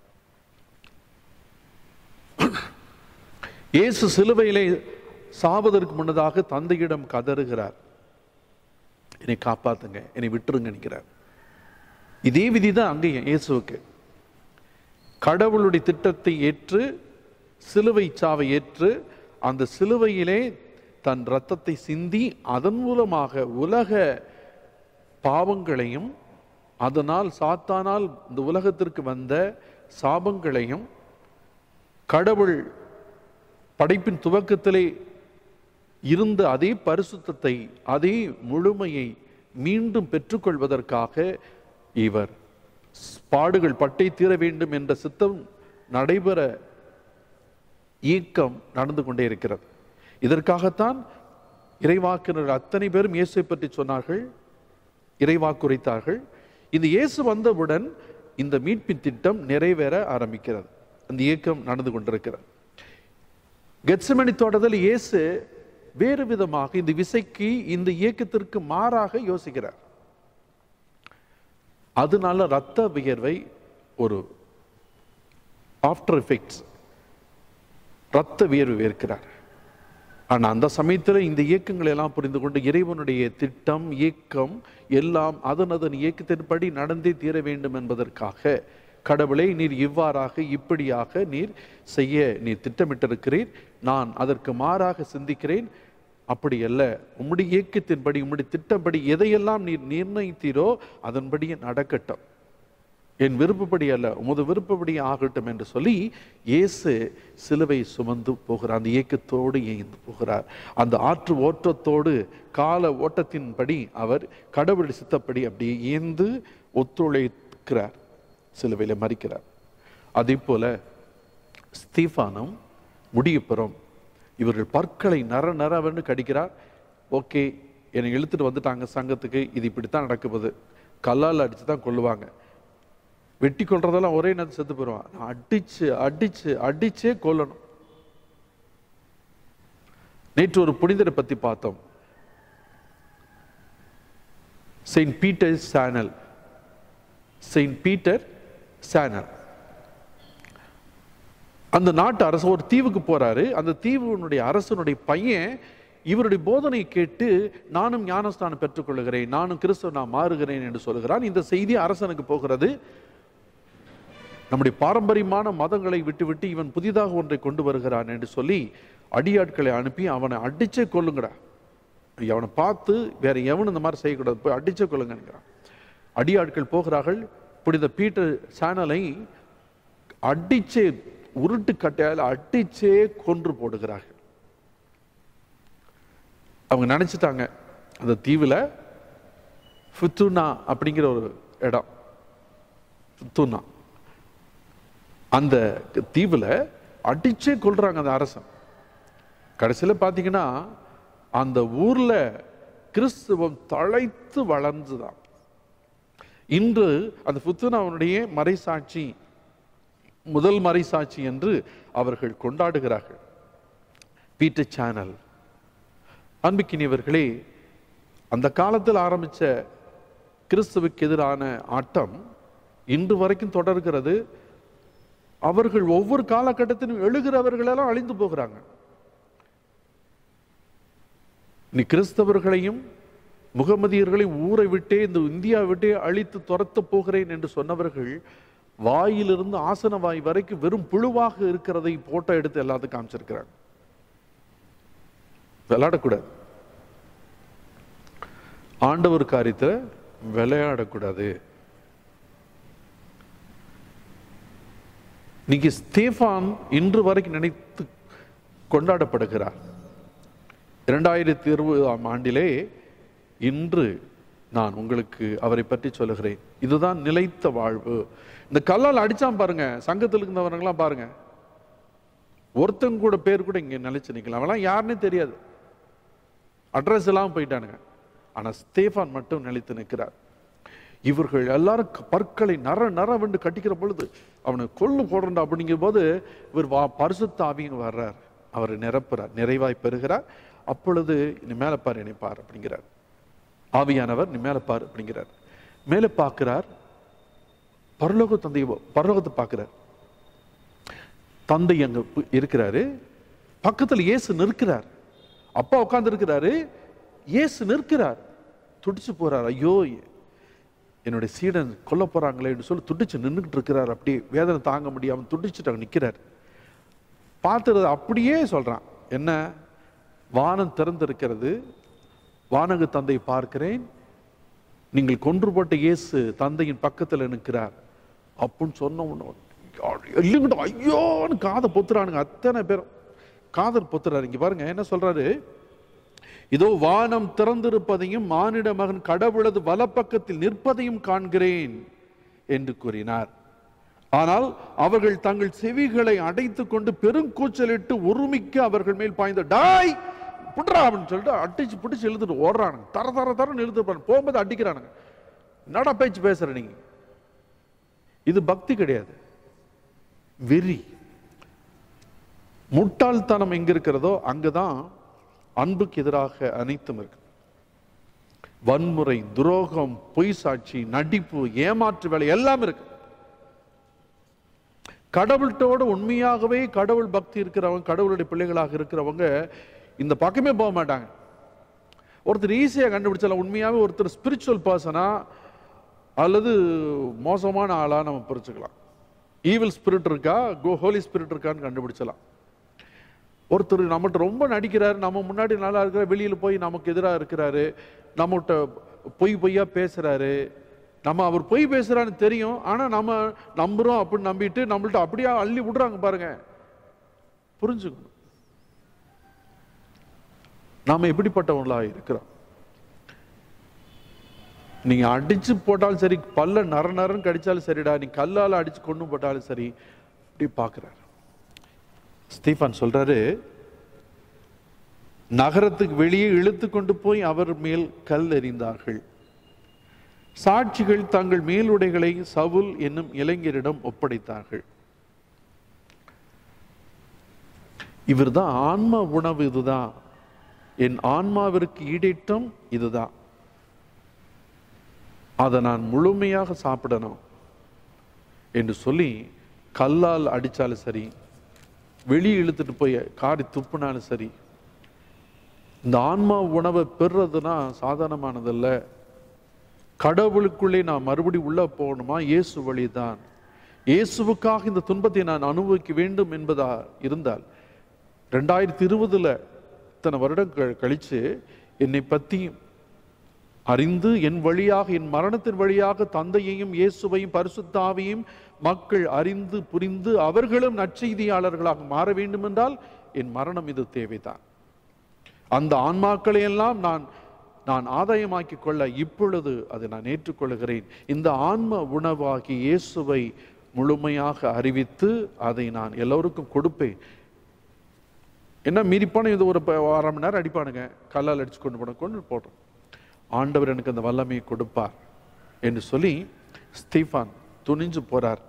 இயேசு சிலுவையிலே சாவதற்கு முன்னதாக தந்தையிடம் கதறுகிறார் என்னை காப்பாத்துங்க என்னை விட்டுருங்க நிற்கிறார் இதே விதிதான் அங்கேயும் இயேசுவுக்கு கடவுளுடைய திட்டத்தை ஏற்று சிலுவை சாவை ஏற்று அந்த சிலுவையிலே தன் இரத்தத்தை சிந்தி அதன் மூலமாக உலக பாவங்களையும் அதனால் சாத்தானால் இந்த உலகத்திற்கு வந்த சாபங்களையும் கடவுள் படைப்பின் துவக்கத்திலே இருந்த அதே பரிசுத்தத்தை அதே முழுமையை மீண்டும் பெற்றுக்கொள்வதற்காக இவர் பாடுகள் பட்டை தீர வேண்டும் என்ற சித்தம் நடைபெற இயக்கம் நடந்து கொண்டே இருக்கிறது இதற்காகத்தான் இறைவாக்கினர் அத்தனை பேரும் இயேசுவை பற்றி சொன்னார்கள் இறைவாக்குரைத்தார்கள் இந்த இயேசு வந்தவுடன் இந்த மீட்பின் திட்டம் நிறைவேற ஆரம்பிக்கிறது அந்த இயக்கம் நடந்து கொண்டிருக்கிறது கெட்சமணி தோட்டத்தில் இயேசு வேறு விதமாக இந்த விசைக்கு இந்த இயக்கத்திற்கு மாறாக யோசிக்கிறார் அதனால ரத்த வியர்வை ஒரு ஆஃப்டர் எஃபெக்ட்ஸ் ரத்த வியர்வு வேர்க்கிறார் ஆனா அந்த சமயத்துல இந்த இயக்கங்களை எல்லாம் புரிந்து கொண்டு இறைவனுடைய திட்டம் இயக்கம் எல்லாம் அதன் அதன் இயக்கத்தின்படி நடந்தே தீர வேண்டும் என்பதற்காக கடவுளை நீர் இவ்வாறாக இப்படியாக நீர் செய்ய நீர் திட்டமிட்டிருக்கிறீர் நான் அதற்கு மாறாக சிந்திக்கிறேன் அப்படி அல்ல உம்முடைய இயக்கத்தின்படி உம்முடைய திட்டப்படி எதையெல்லாம் நீர் நிர்ணயித்தீரோ அதன்படியே நடக்கட்டும் என் விருப்பப்படி அல்ல உமது விருப்பப்படி ஆகட்டும் என்று சொல்லி இயேசு சிலுவை சுமந்து போகிறார் அந்த இயக்கத்தோடு ஏந்து போகிறார் அந்த ஆற்று ஓட்டத்தோடு கால ஓட்டத்தின்படி அவர் கடவுள் சித்தப்படி அப்படியே ஏந்து ஒத்துழைக்கிறார் சிலுவையில மறிக்கிறார் அதே போல ஸ்தீஃபானும் முடியப்புறம் இவர்கள் பற்களை நர நரவென்று கடிக்கிறார் ஓகே என்னை இழுத்துட்டு வந்துட்டாங்க சங்கத்துக்கு இது இப்படித்தான் நடக்குது கல்லால் அடிச்சு தான் கொள்ளுவாங்க வெட்டி கொள்றதெல்லாம் ஒரே நேரத்தில் செத்து போயிடுவான் நான் அடிச்சு அடிச்சு அடிச்சே கொல்லணும் நேற்று ஒரு புனிதரை பத்தி பார்த்தோம் saint Peter channel saint Peter channel அந்த நாட்டு அரசு ஒரு தீவுக்கு போறாரு அந்த தீவுனுடைய அரசனுடைய பையன் இவருடைய போதனை கேட்டு நானும் ஞானஸ்தானம் பெற்றுக்கொள்கிறேன் நானும் கிறிஸ்துவ நான் மாறுகிறேன் என்று சொல்கிறான் இந்த செய்தி அரசனுக்கு போகிறது நம்முடைய பாரம்பரியமான மதங்களை விட்டுவிட்டு இவன் புதிதாக ஒன்றை கொண்டு வருகிறான் என்று சொல்லி அடியாட்களை அனுப்பி அவனை அடிச்சே கொல்லுங்கடா அவனை பார்த்து வேற எவனும் இந்த மாதிரி செய்யக்கூடாது போய் அடிச்சே கொள்ளுங்கிறான் அடியாட்கள் போகிறார்கள் புனித பீட்டர் சேனலை அடிச்சே உருட்டு கட்டையால் அடிச்சே கொன்று போடுகிறார்கள் அவங்க நினைச்சிட்டாங்க அந்த தீவுல ஃபுத்துனா அப்படிங்கிற ஒரு இடம் ஃபுத்துனா அந்த தீவுல அடிச்சே கொள்றாங்க அந்த அரசன் கடைசியில பாத்தீங்கன்னா அந்த ஊர்ல கிறிஸ்துவம் தழைத்து வளர்ந்துதான் இன்று அந்த புத்துனாவனுடைய மறைசாட்சி முதல் மறைசாட்சி என்று அவர்கள் கொண்டாடுகிறார்கள் பீட்டர் சேனல் அன்புக்கினியவர்களே அந்த காலத்தில் ஆரம்பிச்ச கிறிஸ்துவுக்கு எதிரான ஆட்டம் இன்று வரைக்கும் தொடர்கிறது அவர்கள் ஒவ்வொரு காலகட்டத்திலும் எழுகிறவர்களெல்லாம் அழிந்து போகிறாங்க நீ கிறிஸ்தவர்களையும் முகமதியர்களையும் ஊரை விட்டே இந்த இந்தியா விட்டே அழித்து துரத்த போகிறேன் என்று சொன்னவர்கள் வாயிலிருந்து ஆசன வாய் வரைக்கும் வெறும் புழுவாக இருக்கிறதை போட்டோ எடுத்து எல்லாத்துக்கும் காமிச்சிருக்கிறாங்க விளையாடக்கூடாது ஆண்டவர் காரியத்துல விளையாடக்கூடாது நீங்க ஸ்தேஃபான் இன்று வரைக்கும் நினைத்து கொண்டாடப்படுகிறார் இரண்டாயிரத்தி இருபதாம் ஆண்டிலே இன்று நான் உங்களுக்கு அவரை பற்றி சொல்லுகிறேன் இதுதான் நிலைத்த வாழ்வு இந்த கல்லால் அடிச்சான் பாருங்க சங்கத்தில் இருந்தவங்களாம் பாருங்க ஒருத்தங்க கூட பேர் கூட இங்க நிலைச்சு நிக்கலாம் அவெல்லாம் யாருன்னே தெரியாது அட்ரஸ் எல்லாம் போயிட்டானுங்க ஆனா ஸ்தேஃபான் மட்டும் நிலைத்து நிற்கிறார் இவர்கள் எல்லாரும் க- பற்களை நர நரவென்று கட்டிக்கிற பொழுது அவனை கொல்லு போடுறா அப்படிங்கிற போது இவர் வா பரிசுத்த ஆவியும் வர்றார் அவரை நிரப்புறார் நிறைவாய் பெறுகிறார் அப்பொழுது நீ மேல பாரு என்னை பார் அப்படிங்கிறார் ஆவியானவர் நீ மேல பார் அப்படிங்கிறார் மேலே பார்க்கிறார் பரலோக தந்தை பரலோகத்தை பார்க்கிறார் தந்தை அங்க பு- இருக்கிறாரு பக்கத்துல இயேசு நிற்கிறார் அப்பா உட்கார்ந்து இருக்கிறாரு இயேசு நிற்கிறார் துடிச்சு போறார் ஐயோ என்னுடைய சீடன் கொல்ல போறாங்களேன்னு சொல்லி துடிச்சு நின்றுட்டு இருக்கிறார் அப்படியே வேதனை தாங்க முடியாம துடிச்சுட்டு அங்க நிக்கிறார் பார்த்துறது அப்படியே சொல்றான் என்ன வானம் திறந்திருக்கிறது வானக தந்தை பார்க்கிறேன் நீங்கள் கொன்று போட்ட இயேசு தந்தையின் பக்கத்துல நிற்கிறார் அப்படின்னு சொன்ன உடனே இல்லைங்கடா ஐயோன்னு காதை பொத்துறானுங்க அத்தனை பேரும் காதல் பொத்துறாரு இங்க பாருங்க என்ன சொல்றாரு இதோ வானம் திறந்திருப்பதையும் மானிட மகன் கடவுளது வலப்பக்கத்தில் நிற்பதையும் காண்கிறேன் என்று கூறினார் ஆனால் அவர்கள் தங்கள் செவிகளை அடைத்துக் கொண்டு பெருங்கூச்சலிட்டு உருமிக்க அவர்கள் மேல் பாய்ந்த டாய் புட்றா அப்படின்னு சொல்லிட்டு அடிச்சு பிடிச்சு இழுத்துட்டு ஓடுறானுங்க தர தர தரன்னு இழுத்துட்டு போகும்போது அடிக்கிறானுங்க என்னடா பேச்சு பேசுற நீங்க இது பக்தி கிடையாது வெறி முட்டாள்தனம் எங்க இருக்கிறதோ அங்கதான் அன்புக்கு எதிராக அனைத்தும் இருக்கு வன்முறை துரோகம் பொய் சாட்சி நடிப்பு ஏமாற்று வேலை எல்லாம் இருக்கு கடவுள்கிட்டோட உண்மையாகவே கடவுள் பக்தி இருக்கிறவங்க கடவுளுடைய பிள்ளைகளாக இருக்கிறவங்க இந்த பக்கமே போக மாட்டாங்க ஒருத்தர் ஈஸியாக கண்டுபிடிச்சலாம் உண்மையாகவே ஒருத்தர் ஸ்பிரிச்சுவல் பர்சனா அல்லது மோசமான ஆளா நம்ம பிரிச்சுக்கலாம் ஈவில் ஸ்பிரிட் இருக்கா கோ ஹோலி ஸ்பிரிட் இருக்கான்னு கண்டுபிடிச்சலாம் ஒருத்தர் நம்மகிட்ட ரொம்ப நடிக்கிறாரு நம்ம முன்னாடி நல்லா இருக்கிற வெளியில போய் நமக்கு எதிராக இருக்கிறாரு நம்மகிட்ட பொய் பொய்யா பேசுறாரு நம்ம அவர் பொய் பேசுறான்னு தெரியும் ஆனா நம்ம நம்புறோம் அப்படின்னு நம்பிட்டு நம்மள்ட்ட அப்படியே அள்ளி விடுறாங்க பாருங்க புரிஞ்சுக்கணும் நாம எப்படிப்பட்டவங்களா இருக்கிறோம் நீங்க அடிச்சு போட்டாலும் சரி பல்ல நர நரன்னு கடிச்சாலும் சரிடா நீ கல்லால அடிச்சு கொண்டு போட்டாலும் சரி இப்படி பார்க்கிறாரு ஸ்டீஃபான் சொல்றாரு நகரத்துக்கு வெளியே இழுத்து கொண்டு போய் அவர் மேல் கல் எறிந்தார்கள் சாட்சிகள் தங்கள் மேலுடைகளை சவுல் என்னும் இளைஞரிடம் ஒப்படைத்தார்கள் இவர்தான் ஆன்மா உணவு இதுதான் என் ஆன்மாவிற்கு ஈடேற்றம் இதுதான் அதை நான் முழுமையாக சாப்பிடணும் என்று சொல்லி கல்லால் அடிச்சாலும் சரி வெளியே இழுத்துட்டு போய் காரி துப்புனாலும் சரி இந்த ஆன்மா உணவை பெறுறதுனா சாதாரணமானதல்ல கடவுளுக்குள்ளே நான் மறுபடி உள்ள போகணுமா இயேசு வழிதான் இயேசுவுக்காக இந்த துன்பத்தை நான் அனுபவிக்க வேண்டும் என்பதா இருந்தால் ரெண்டாயிரத்தி இருபதுல இத்தனை வருடம் க- கழிச்சு என்னை பத்தி அறிந்து என் வழியாக என் மரணத்தின் வழியாக தந்தையையும் இயேசுவையும் பரிசுத்தாவையும் மக்கள் அறிந்து புரிந்து அவர்களும் நற்செய்தியாளர்களாக மாற வேண்டும் என்றால் என் மரணம் இது தேவைதான் அந்த ஆன்மாக்களை எல்லாம் நான் நான் ஆதாயமாக்கி கொள்ள இப்பொழுது அதை நான் ஏற்றுக்கொள்கிறேன் இந்த ஆன்ம உணவாகி இயேசுவை முழுமையாக அறிவித்து அதை நான் எல்லோருக்கும் கொடுப்பேன் என்ன மீறிப்பான இது ஒரு ப- அரை மணி நேரம் அடிப்பானுங்க கல்லால் அடிச்சு கொண்டு போன கொண்டு போட்டோம் ஆண்டவர் எனக்கு அந்த வல்லமையை கொடுப்பார் என்று சொல்லி ஸ்டீஃபான் துணிஞ்சு போறார்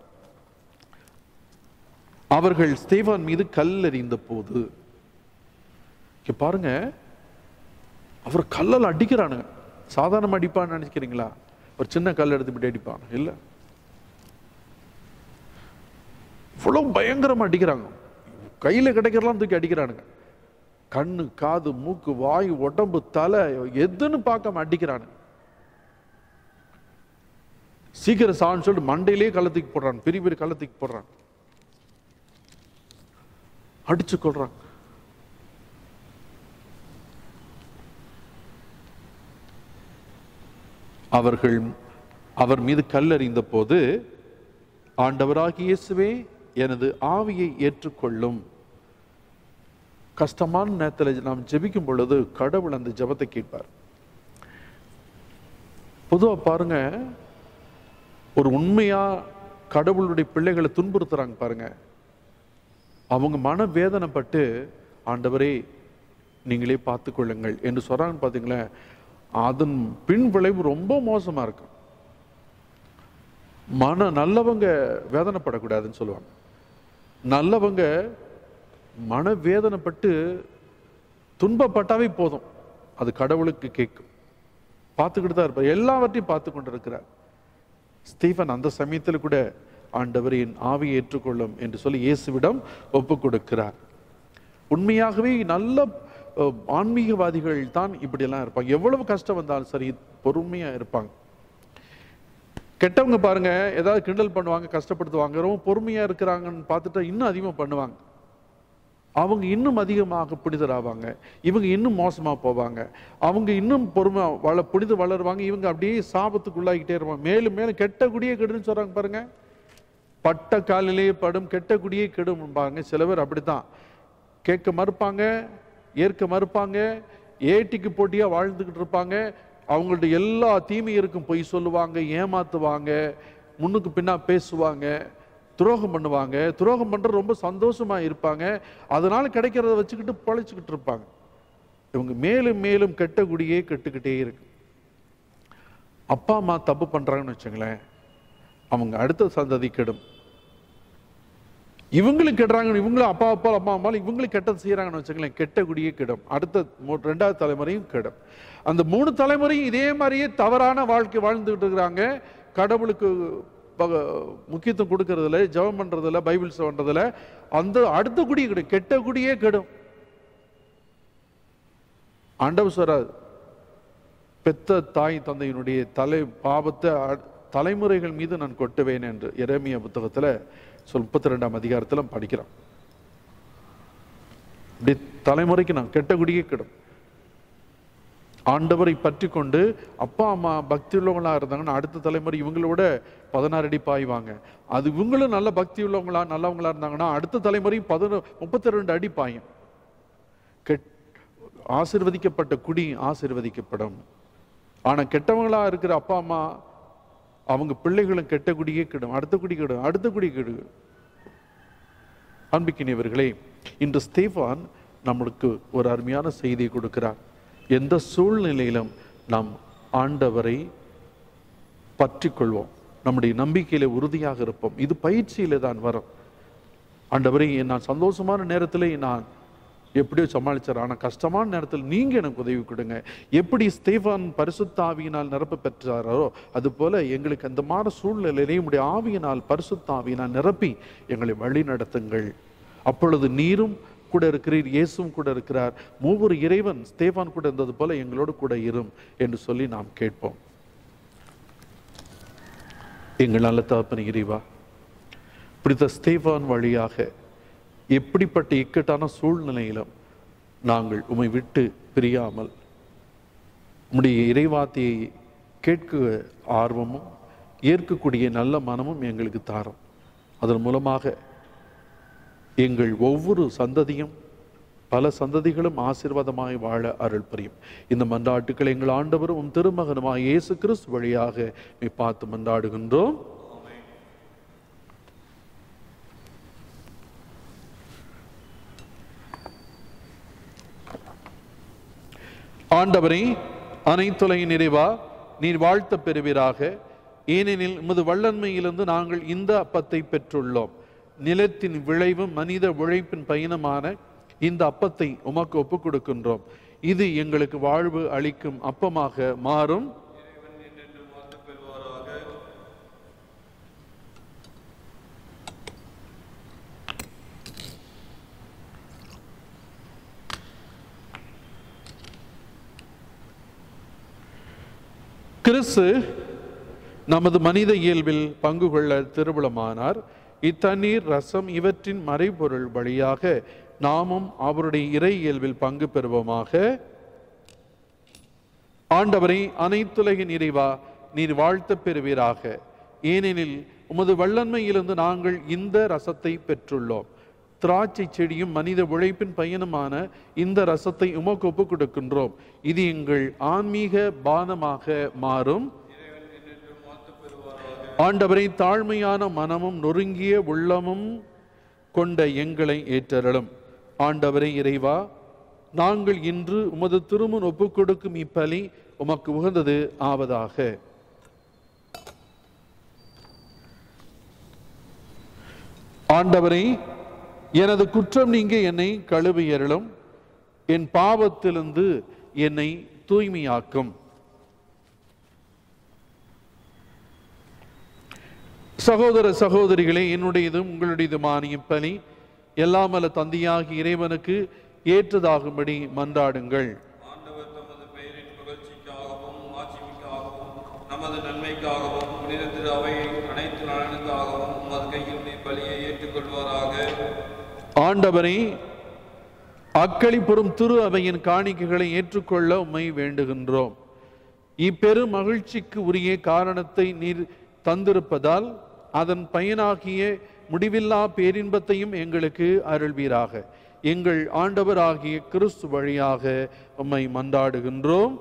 அவர்கள் ஸ்தீஃபான் மீது கல் எறிந்த போது இங்க பாருங்க அவர் கல்லால் அடிக்கிறானுங்க சாதாரண அடிப்பான்னு நினைக்கிறீங்களா ஒரு சின்ன கல் எடுத்து இப்படி அடிப்பான் இல்ல இவ்வளவு பயங்கரமா அடிக்கிறாங்க கையில கிடைக்கிறலாம் தூக்கி அடிக்கிறானுங்க கண்ணு காது மூக்கு வாய் உடம்பு தலை எதுன்னு பார்க்காம அடிக்கிறானுங்க சீக்கிரம் சான்னு சொல்லிட்டு மண்டையிலே கள்ளத்துக்கு போடுறான் பெரிய பெரிய கள்ளத்துக்கு போடுறான் அடிச்சு கொள்றான் அவர்கள் அவர் மீது கல்லறிந்த போது ஆண்டவராகிய இயேசுவே எனது ஆவியை ஏற்றுக்கொள்ளும் கஷ்டமான நேரத்தில் நாம் ஜெபிக்கும் பொழுது கடவுள் அந்த ஜெபத்தை கேட்பார் பொதுவா பாருங்க ஒரு உண்மையா கடவுளுடைய பிள்ளைகளை துன்புறுத்துறாங்க பாருங்க அவங்க மன வேதனைப்பட்டு ஆண்டவரே நீங்களே பார்த்துக் கொள்ளுங்கள் என்று சொல்றாங்க பாத்தீங்களேன் அதன் பின் விளைவு ரொம்ப மோசமா இருக்கும் மன நல்லவங்க வேதனைப்படக்கூடாதுன்னு சொல்லுவாங்க நல்லவங்க மன வேதனைப்பட்டு துன்பப்பட்டாவே போதும் அது கடவுளுக்கு கேட்கும் பார்த்துக்கிட்டு தான் இருப்பார் எல்லாவற்றையும் பார்த்து கொண்டு இருக்கிறார் ஸ்டீஃபன் அந்த சமயத்தில் கூட ஆண்டவர் என் ஆவியை ஏற்றுக்கொள்ளும் என்று சொல்லி இயேசுவிடம் ஒப்பு கொடுக்கிறார் உண்மையாகவே நல்ல அஹ், ஆன்மீகவாதிகள் தான் இப்படியெல்லாம் இருப்பாங்க எவ்வளவு கஷ்டம் வந்தாலும் சரி பொறுமையா இருப்பாங்க கெட்டவங்க பாருங்க ஏதாவது கிண்டல் பண்ணுவாங்க கஷ்டப்படுத்துவாங்க ரொம்ப பொறுமையா இருக்கிறாங்கன்னு பார்த்துட்டா இன்னும் அதிகமா பண்ணுவாங்க அவங்க இன்னும் அதிகமாக புனிதராவாங்க இவங்க இன்னும் மோசமா போவாங்க அவங்க இன்னும் பொறுமை வள புனித வளருவாங்க இவங்க அப்படியே சாபத்துக்குள்ளாகிட்டே இருப்பாங்க மேலும் மேலும் கெட்ட குடியே கெடுன்னு சொல்றாங்க பாருங்க பட்ட காலிலேயே படும் கெட்ட குடியே கெடும் பாருங்க சில பேர் அப்படித்தான் கேட்க மறுப்பாங்க ஏற்க மறுப்பாங்க ஏட்டிக்கு போட்டியா வாழ்ந்துகிட்டு இருப்பாங்க அவங்கள்ட்ட எல்லா தீமையிருக்கும் பொய் சொல்லுவாங்க ஏமாத்துவாங்க முன்னுக்கு பின்னா பேசுவாங்க துரோகம் பண்ணுவாங்க துரோகம் பண்ற ரொம்ப சந்தோஷமா இருப்பாங்க அதனால கிடைக்கிறத வச்சுக்கிட்டு பொழைச்சிக்கிட்டு இருப்பாங்க இவங்க மேலும் மேலும் கெட்ட குடியே கெட்டுக்கிட்டே இருக்கு அப்பா அம்மா தப்பு பண்றாங்கன்னு வச்சுங்களேன் அவங்க அடுத்த சந்ததி கெடும் இவங்களுக்கு கெடுறாங்க இவங்களும் அப்பா அப்பா அம்மா அம்மா இவங்களுக்கு கெட்டது செய்யறாங்கன்னு வச்சுங்களேன் கெட்ட குடியே கெடும் அடுத்த மூ- ரெண்டாவது தலைமுறையும் கெடும் அந்த மூணு தலைமுறையும் இதே மாதிரியே தவறான வாழ்க்கை வாழ்ந்துகிட்டு இருக்கிறாங்க கடவுளுக்கு பக- முக்கியத்துவம் கொடுக்கறதுல ஜெபம் பண்றதுல பைபிள் பண்றதுல அந்த அடுத்த குடி கெடும் கெட்ட குடியே கெடும் ஆண்டவர் சொல்றார் பெத்த தாய் தந்தையினுடைய தலை பாவத்தை அ- தலைமுறைகள் மீது நான் கொட்டுவேன் என்று எரேமியா புத்தகத்துல சொல் முப்பத்தி ரெண்டாம் அதிகாரத்துல படிக்கிறோம் இப்படி தலைமுறைக்கு நான் கெட்ட குடியே கிடும் ஆண்டவரை பற்றி கொண்டு அப்பா அம்மா பக்தி உள்ளவங்களா இருந்தாங்கன்னா அடுத்த தலைமுறை இவங்களோட பதினாறு அடி பாய்வாங்க அது இவங்களும் நல்ல பக்தி உள்ளவங்களா நல்லவங்களா இருந்தாங்கன்னா அடுத்த தலைமுறை பதினொ முப்பத்தி ரெண்டு அடி பாயும் கெட் ஆசிர்வதிக்கப்பட்ட குடி ஆசிர்வதிக்கப்படும் ஆனா கெட்டவங்களா இருக்கிற அப்பா அம்மா அவங்க பிள்ளைகளும் கெட்ட குடியே கிடும் அடுத்த குடி கிடும் அடுத்த குடி கிடு அன்பிக்கினியவர்களே இன்று ஸ்தேஃபான் நம்மளுக்கு ஒரு அருமையான செய்தியை கொடுக்கிறார் எந்த சூழ்நிலையிலும் நாம் ஆண்டவரை பற்றிக் கொள்வோம் நம்முடைய நம்பிக்கையில உறுதியாக இருப்போம் இது பயிற்சியில தான் வரும் ஆண்டவரே நான் சந்தோஷமான நேரத்திலே நான் எப்படியோ சமாளிச்சார் ஆனா கஷ்டமான நேரத்தில் நீங்க எனக்கு உதவி கொடுங்க எப்படி ஸ்தேவான் பரிசுத்த ஆவியினால் நிரப்ப பெற்றாரோ அது போல எங்களுக்கு அந்த மாதிரி சூழ்நிலையிலே உடைய ஆவியினால் பரிசுத்த ஆவியினால் நிரப்பி எங்களை வழி நடத்துங்கள் அப்பொழுது நீரும் கூட இருக்கிறீர் இயேசுவும் கூட இருக்கிறார் மூவர் இறைவன் ஸ்தேவான் கூட இருந்தது போல எங்களோடு கூட இரும் என்று சொல்லி நாம் கேட்போம் எங்கள் நல்ல தகப்பன் இறைவா பிடித்த ஸ்தேவான் வழியாக எப்படிப்பட்ட இக்கட்டான சூழ்நிலையிலும் நாங்கள் உம்மை விட்டு பிரியாமல் உம்முடைய இறைவார்த்தையை கேட்க ஆர்வமும் ஏற்கக்கூடிய நல்ல மனமும் எங்களுக்கு தாரும் அதன் மூலமாக எங்கள் ஒவ்வொரு சந்ததியும் பல சந்ததிகளும் ஆசீர்வாதமாய் வாழ அருள் புரியும் இந்த மன்றாட்டுக்கள் எங்கள் ஆண்டவரும் உம் திருமகனுமாய் இயேசு கிறிஸ்து வழியாக நீ பார்த்து மன்றாடுகின்றோம் ஆண்டவரே அனைத்துலகின் நிறைவா நீர் வாழ்த்த பெறுவீராக ஏனெனில் உமது வல்லன்மையிலிருந்து நாங்கள் இந்த அப்பத்தை பெற்றுள்ளோம் நிலத்தின் விளைவும் மனித உழைப்பின் பயணமான இந்த அப்பத்தை உமக்கு ஒப்புக் கொடுக்கின்றோம் இது எங்களுக்கு வாழ்வு அளிக்கும் அப்பமாக மாறும் இறைவன் என்றென்றும் வாழ்த்து பெறுவாராக கிறிஸ்து நமது மனித இயல்பில் பங்கு கொள்ள திருவிழமானார் இத்தண்ணீர் ரசம் இவற்றின் மறைபொருள் வழியாக நாமும் அவருடைய இறை இயல்பில் பங்கு பெறுவோமாக ஆண்டவரை அனைத்துலகின் இறைவா நீர் வாழ்த்தப் பெறுவீராக ஏனெனில் உமது வல்லன்மையிலிருந்து நாங்கள் இந்த ரசத்தை பெற்றுள்ளோம் திராட்சை செடியும் மனித உழைப்பின் பயனுமான இந்த ரசத்தை உமக்கு ஒப்புக் கொடுக்கின்றோம் இது எங்கள் ஆன்மீக பானமாக மாறும் இறைவன் என்றென்றும் வாழ்த்து பெறுவாராக ஆண்டவரை தாழ்மையான மனமும் நொறுங்கிய உள்ளமும் கொண்ட எங்களை ஏற்றருளும் ஆண்டவரை இறைவா நாங்கள் இன்று உமது திருமுன் ஒப்புக் கொடுக்கும் இப்பலி உமக்கு உகந்தது ஆவதாக ஆண்டவரை எனது குற்றம் நீங்க என்னை கழுவியருளும் என் பாவத்திலிருந்து என்னை தூய்மையாக்கும் சகோதர சகோதரிகளே என்னுடையதும் உங்களுடையதுமான இப்பலி எல்லாமல்ல தந்தையாகி இறைவனுக்கு ஏற்றதாகும்படி மன்றாடுங்கள் ஆண்டவர் தமது பெயரின் புகழ்ச்சிக்காகவும் ஆட்சிமிக்காகவும் நமது நன்மைக்காகவும் புனித திரு அவையை அனைத்து நலனுக்காகவும் உமது கையில் நீ பலியை ஏற்றுக்கொள்வாராக ஆண்டவரை அக்களிப்புறும் திரு அவையின் காணிக்கைகளை ஏற்றுக்கொள்ள உம்மை வேண்டுகின்றோம் இப்பெரும் மகிழ்ச்சிக்கு உரிய காரணத்தை நீர் தந்திருப்பதால் அதன் பயனாகிய முடிவில்லா பேரின்பத்தையும் எங்களுக்கு அருள்வீராக எங்கள் ஆண்டவராகிய கிறிஸ்து வழியாக உம்மை மன்றாடுகின்றோம்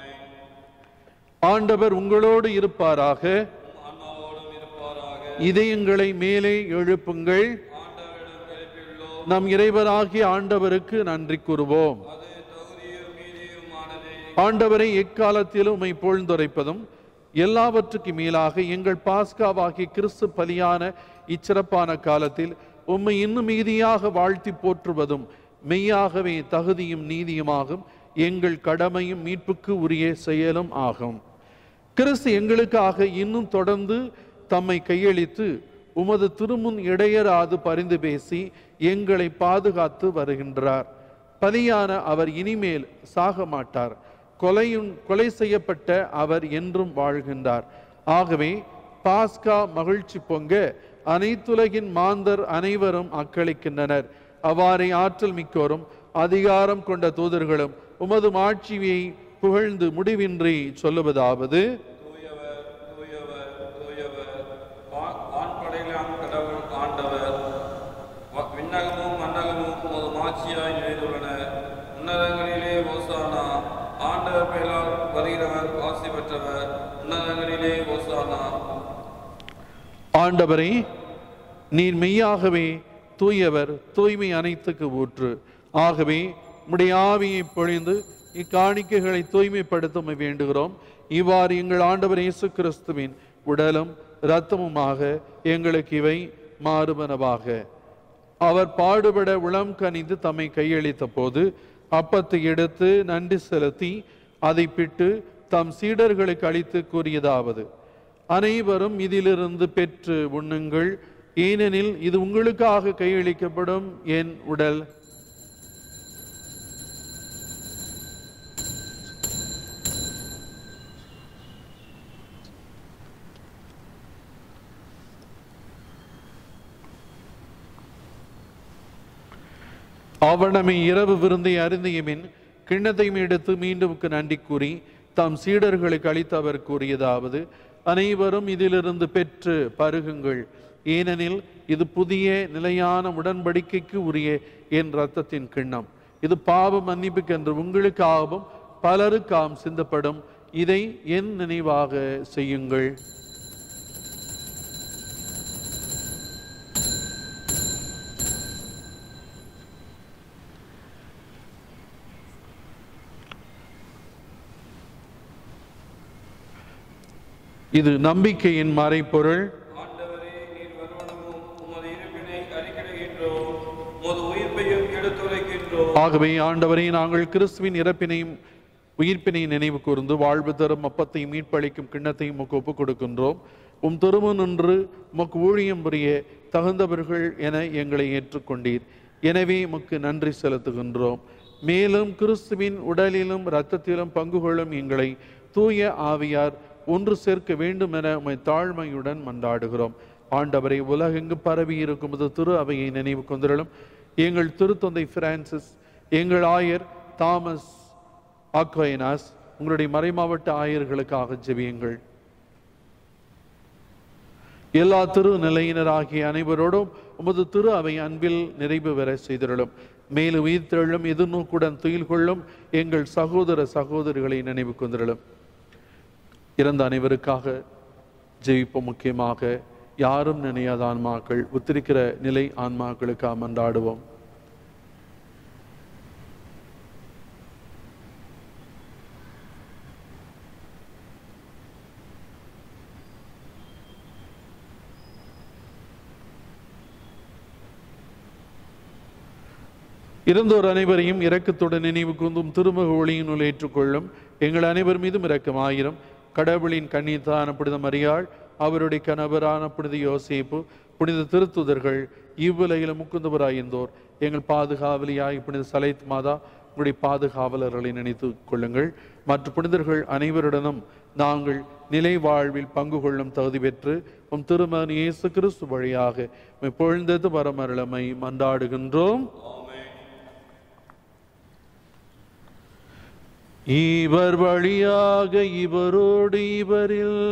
ஆண்டவர் உங்களோடு இருப்பாராக ஆன்மாவோடும் இருப்பாராக இதயங்களை மேலே எழுப்புங்கள் ஆண்டவரிடம் எழுப்பியுள்ளோம் நம் இறைவராகிய ஆண்டவருக்கு நன்றி கூறுவோம் அது தகுதியும் நீதியுமானதே ஆண்டவரை எக்காலத்திலும் உம்மை புகழ்ந்துரைப்பதும் எல்லாவற்றுக்கும் மேலாக எங்கள் பாஸ்காவாகிய கிறிஸ்து பலியான இச்சிறப்பான காலத்தில் உம்மை இன்னும் மீதியாக வாழ்த்தி போற்றுவதும் மெய்யாகவே தகுதியும் நீதியுமாகும் எங்கள் கடமையும் மீட்புக்கு உரிய செயலும் ஆகும் கிறிஸ்து எங்களுக்காக இன்னும் தொடர்ந்து தம்மை கையளித்து உமது திருமுன் இடையராது பரிந்து பேசி எங்களை பாதுகாத்து வருகின்றார் பலியான அவர் இனிமேல் சாக மாட்டார் கொலையும் கொலை செய்யப்பட்ட அவர் என்றும் வாழ்கின்றார் ஆகவே பாஸ்கா மகிழ்ச்சி பொங்க அனைத்துலகின் மாந்தர் அனைவரும் அக்களிக்கின்றனர் அவ்வாறே ஆற்றல் மிக்கோரும் அதிகாரம் கொண்ட தூதர்களும் உமது மாட்சியை புகழ்ந்து முடிவின்றி சொல்லுவதாவது தூயவர் தூயவர் தூயவர் வா- வான்படைகளாம் கடவுள் ஆண்டவர் வ- விண்ணகமும் மன்னகமும் உமது மாட்சியாய் நிறைந்துள்ளன உன்னதங்களிலே ஓசானா ஆண்டவர் பெயரால் வருகிறவர் ஆசி பெற்றவர் உன்னதங்களிலே ஓசானா ஆண்டவரே நீர் மெய்யாகவே தூயவர் தூய்மை அனைத்துக்கு ஊற்று ஆகவே உம்முடைய ஆவியை பொழிந்து இக்காணிக்கைகளை தூய்மைப்படுத்த உம்மை வேண்டுகிறோம் இவ்வாறு எங்கள் ஆண்டவர் இயேசு கிறிஸ்துவின் உடலும் இரத்தமுமாக எங்களுக்கு இவை மாறுபனவாக அவர் பாடுபட உளம் கனிந்து தம்மை கையளித்த போது அப்பத்தை எடுத்து நன்றி செலுத்தி அதை பிட்டு தம் சீடர்களுக்கு அளித்து கூறியதாவது அனைவரும் இதிலிருந்து பெற்று உண்ணுங்கள் ஏனெனில் இது உங்களுக்காக கையளிக்கப்படும் என் உடல் அவனமை இரவு விருந்தை அருந்திய பின் கிண்ணத்தையும் எடுத்து மீண்டும்க்கு நன்றி கூறி தாம் சீடர்களுக்கு அளித்து அவர் கூறியதாவது அனைவரும் இதிலிருந்து பெற்று பருகுங்கள் ஏனெனில் இது புதிய நிலையான உடன்படிக்கைக்கு உரிய என் இரத்தத்தின் கிண்ணம் இது பாவ மன்னிப்புக்கென்று உங்களுக்காகவும் பலருக்காம் சிந்தப்படும் இதை என் நினைவாக செய்யுங்கள் இது நம்பிக்கையின் மறைப்பொருள் ஆண்டவரே நீர் வருவனமும் உமது இருப்பினை அறிக்கையிடுகின்றோம் உமது உயிர்ப்பையும் எடுத்துரைக்கின்றோம் ஆகவே ஆண்டவரே நாங்கள் கிறிஸ்துவின் இறப்பினையும் உயிர்ப்பினையும் நினைவு கூர்ந்து வாழ்வு தரும் அப்பத்தையும் மீட்பளிக்கும் கிண்ணத்தையும் உமக்கு ஒப்புக் கொடுக்கின்றோம் உம் திருமு நின்று உமக்கு ஊழியம் புரிய தகுந்தவர்கள் என எங்களை ஏற்றுக்கொண்டீர் எனவே உமக்கு நன்றி செலுத்துகின்றோம் மேலும் கிறிஸ்துவின் உடலிலும் இரத்தத்திலும் பங்கு கொள்ளும் எங்களை தூய ஆவியார் ஒன்று சேர்க்க வேண்டும் என உம்மை தாழ்மையுடன் மன்றாடுகிறோம் ஆண்டவரை உலகெங்கு பரவி இருக்கும் இது திரு அவையை நினைவு கொண்டிருளும் எங்கள் திருத்தந்தை பிரான்சிஸ் எங்கள் ஆயர் தாமஸ் ஆக்வைனாஸ் உங்களுடைய மறைமாவட்ட ஆயர்களுக்காக ஜெபியுங்கள் எல்லா திரு நிலையினராகிய அனைவரோடும் உமது திரு அவை அன்பில் நிறைவு பெற செய்திருளும் மேலும் உயிர்த்தெழும் எதிர்நோக்குடன் துயில் கொள்ளும் எங்கள் சகோதர சகோதரிகளை நினைவு கொண்டிருளும் இறந்த அனைவருக்காக ஜெயிப்போம் முக்கியமாக யாரும் நினையாத ஆன்மாக்கள் உத்திரிக்கிற நிலை ஆன்மாக்களுக்காக மன்றாடுவோம் இருந்தோர் அனைவரையும் இரக்கத்துடன் நினைவு கூந்தும் திருமுக ஒளியினுள் ஏற்றுக்கொள்ளும் எங்கள் அனைவர் மீதும் இரக்கமாயிரம் கடவுளின் கண்ணீர்தான புனித மரியாள் அவருடைய கணவரான புனித யோசேப்பு புனித திருத்துதர்கள் இவ்வுலகிலும் முக்குந்தவராயிருந்தோர் எங்கள் பாதுகாவலியாய் புனித சலைத் மாதா உங்களுடைய பாதுகாவலர்களை நினைத்து கொள்ளுங்கள் மற்ற புனிதர்கள் அனைவருடனும் நாங்கள் நிலை வாழ்வில் பங்கு கொள்ளும் தகுதி பெற்று உம் திருமகன் இயேசு கிறிஸ்து வழியாக உம்மை பொழுந்தது வரமருளமை மன்றாடுகின்றோம் இவர் வழியாக இவரோடு இவரில்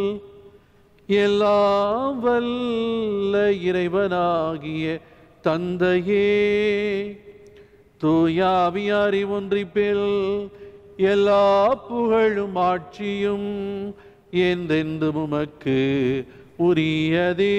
எல்லாம் வல்ல இறைவனாகிய தந்தையே தூயாவியாரி ஒன்றிப்பில் எல்லா புகழும் ஆட்சியும் எந்தெந்து உமக்கு உரியதே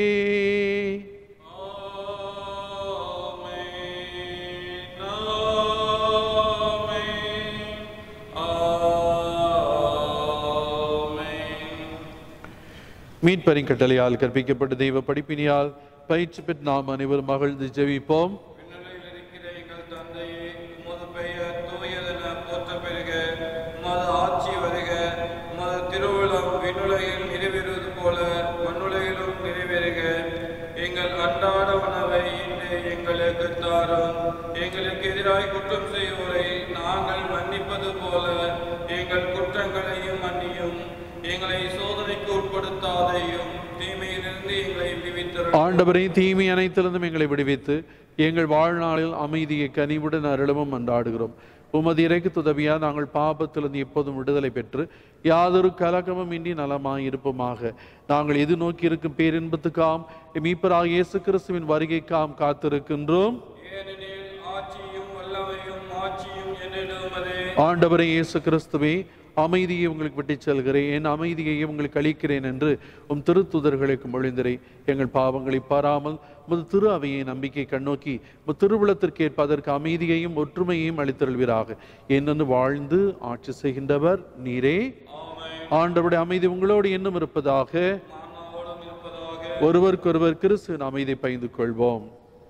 மீட்பரின் கட்டளையால் கற்பிக்கப்பட்ட தெய்வ படிப்பினியால் பயிற்சி பெற்று நாம் அனைவரும் மகிழ்ந்து ஜெபிப்போம் விண்ணுலகில் இருக்கிற எங்கள் தந்தையே உமது பெயர் தூயதென போற்ற பெறுக உமது ஆட்சி வருக உமது திருவுளம் விண்ணுலகில் நிறைவேறுவது போல மண்ணுலகிலும் நிறைவேறுக எங்கள் அன்றாட உணவை இன்று எங்களுக்கு தாரும் எங்களுக்கு எதிராய் குற்றம் செய்வோரை நாங்கள் மன்னிப்பது போல எங்கள் குற்றங்களையும் மன்னியும் எங்களை சோதனைக்கு உட்படுத்தாதையும் தீமையிலிருந்து எங்களை விடுவித்தரும் ஆண்டவரே தீமை அனைத்திலிருந்தும் எங்களை விடுவித்து எங்கள் வாழ்நாளில் அமைதியை கனிவுடன் அருளமும் அன்றாடுகிறோம் உமது இறைக்கு உதவியா நாங்கள் பாபத்திலிருந்து எப்போதும் விடுதலை பெற்று யாதொரு கலக்கமும் இன்றி நலமாய் இருப்போமாக நாங்கள் எது நோக்கி இருக்கும் பேரின்பத்துக்காம் மீப்பராக இயேசு கிறிஸ்துவின் வருகைக்காம் காத்திருக்கின்றோம் ஏனெனில் ஆட்சியும் வல்லமையும் ஆட்சியும் என்னிடமதே ஆண்டவரே இயேசு கிறிஸ்துவே அமைதியை உங்களுக்கு விட்டுச் செல்கிறேன் என் அமைதியை உங்களுக்கு அளிக்கிறேன் என்று உம் திருத்துதர்களுக்கு மொழிந்தரை எங்கள் பாவங்களை பாராமல் முது திரு அவையை நம்பிக்கை கண்ணோக்கி முது திருவுளத்திற்கு ஏற்ப அதற்கு அமைதியையும் ஒற்றுமையையும் அளித்தருள்வீராக என்னென்று வாழ்ந்து ஆட்சி செய்கின்றவர் நீரே ஆண்டவருடைய அமைதி உங்களோடு இன்னும் இருப்பதாக ஆன்மாவோடும் இருப்பதாக ஒருவருக்கொருவர் கிறிஸ்துவின் அமைதி பகிர்ந்து கொள்வோம்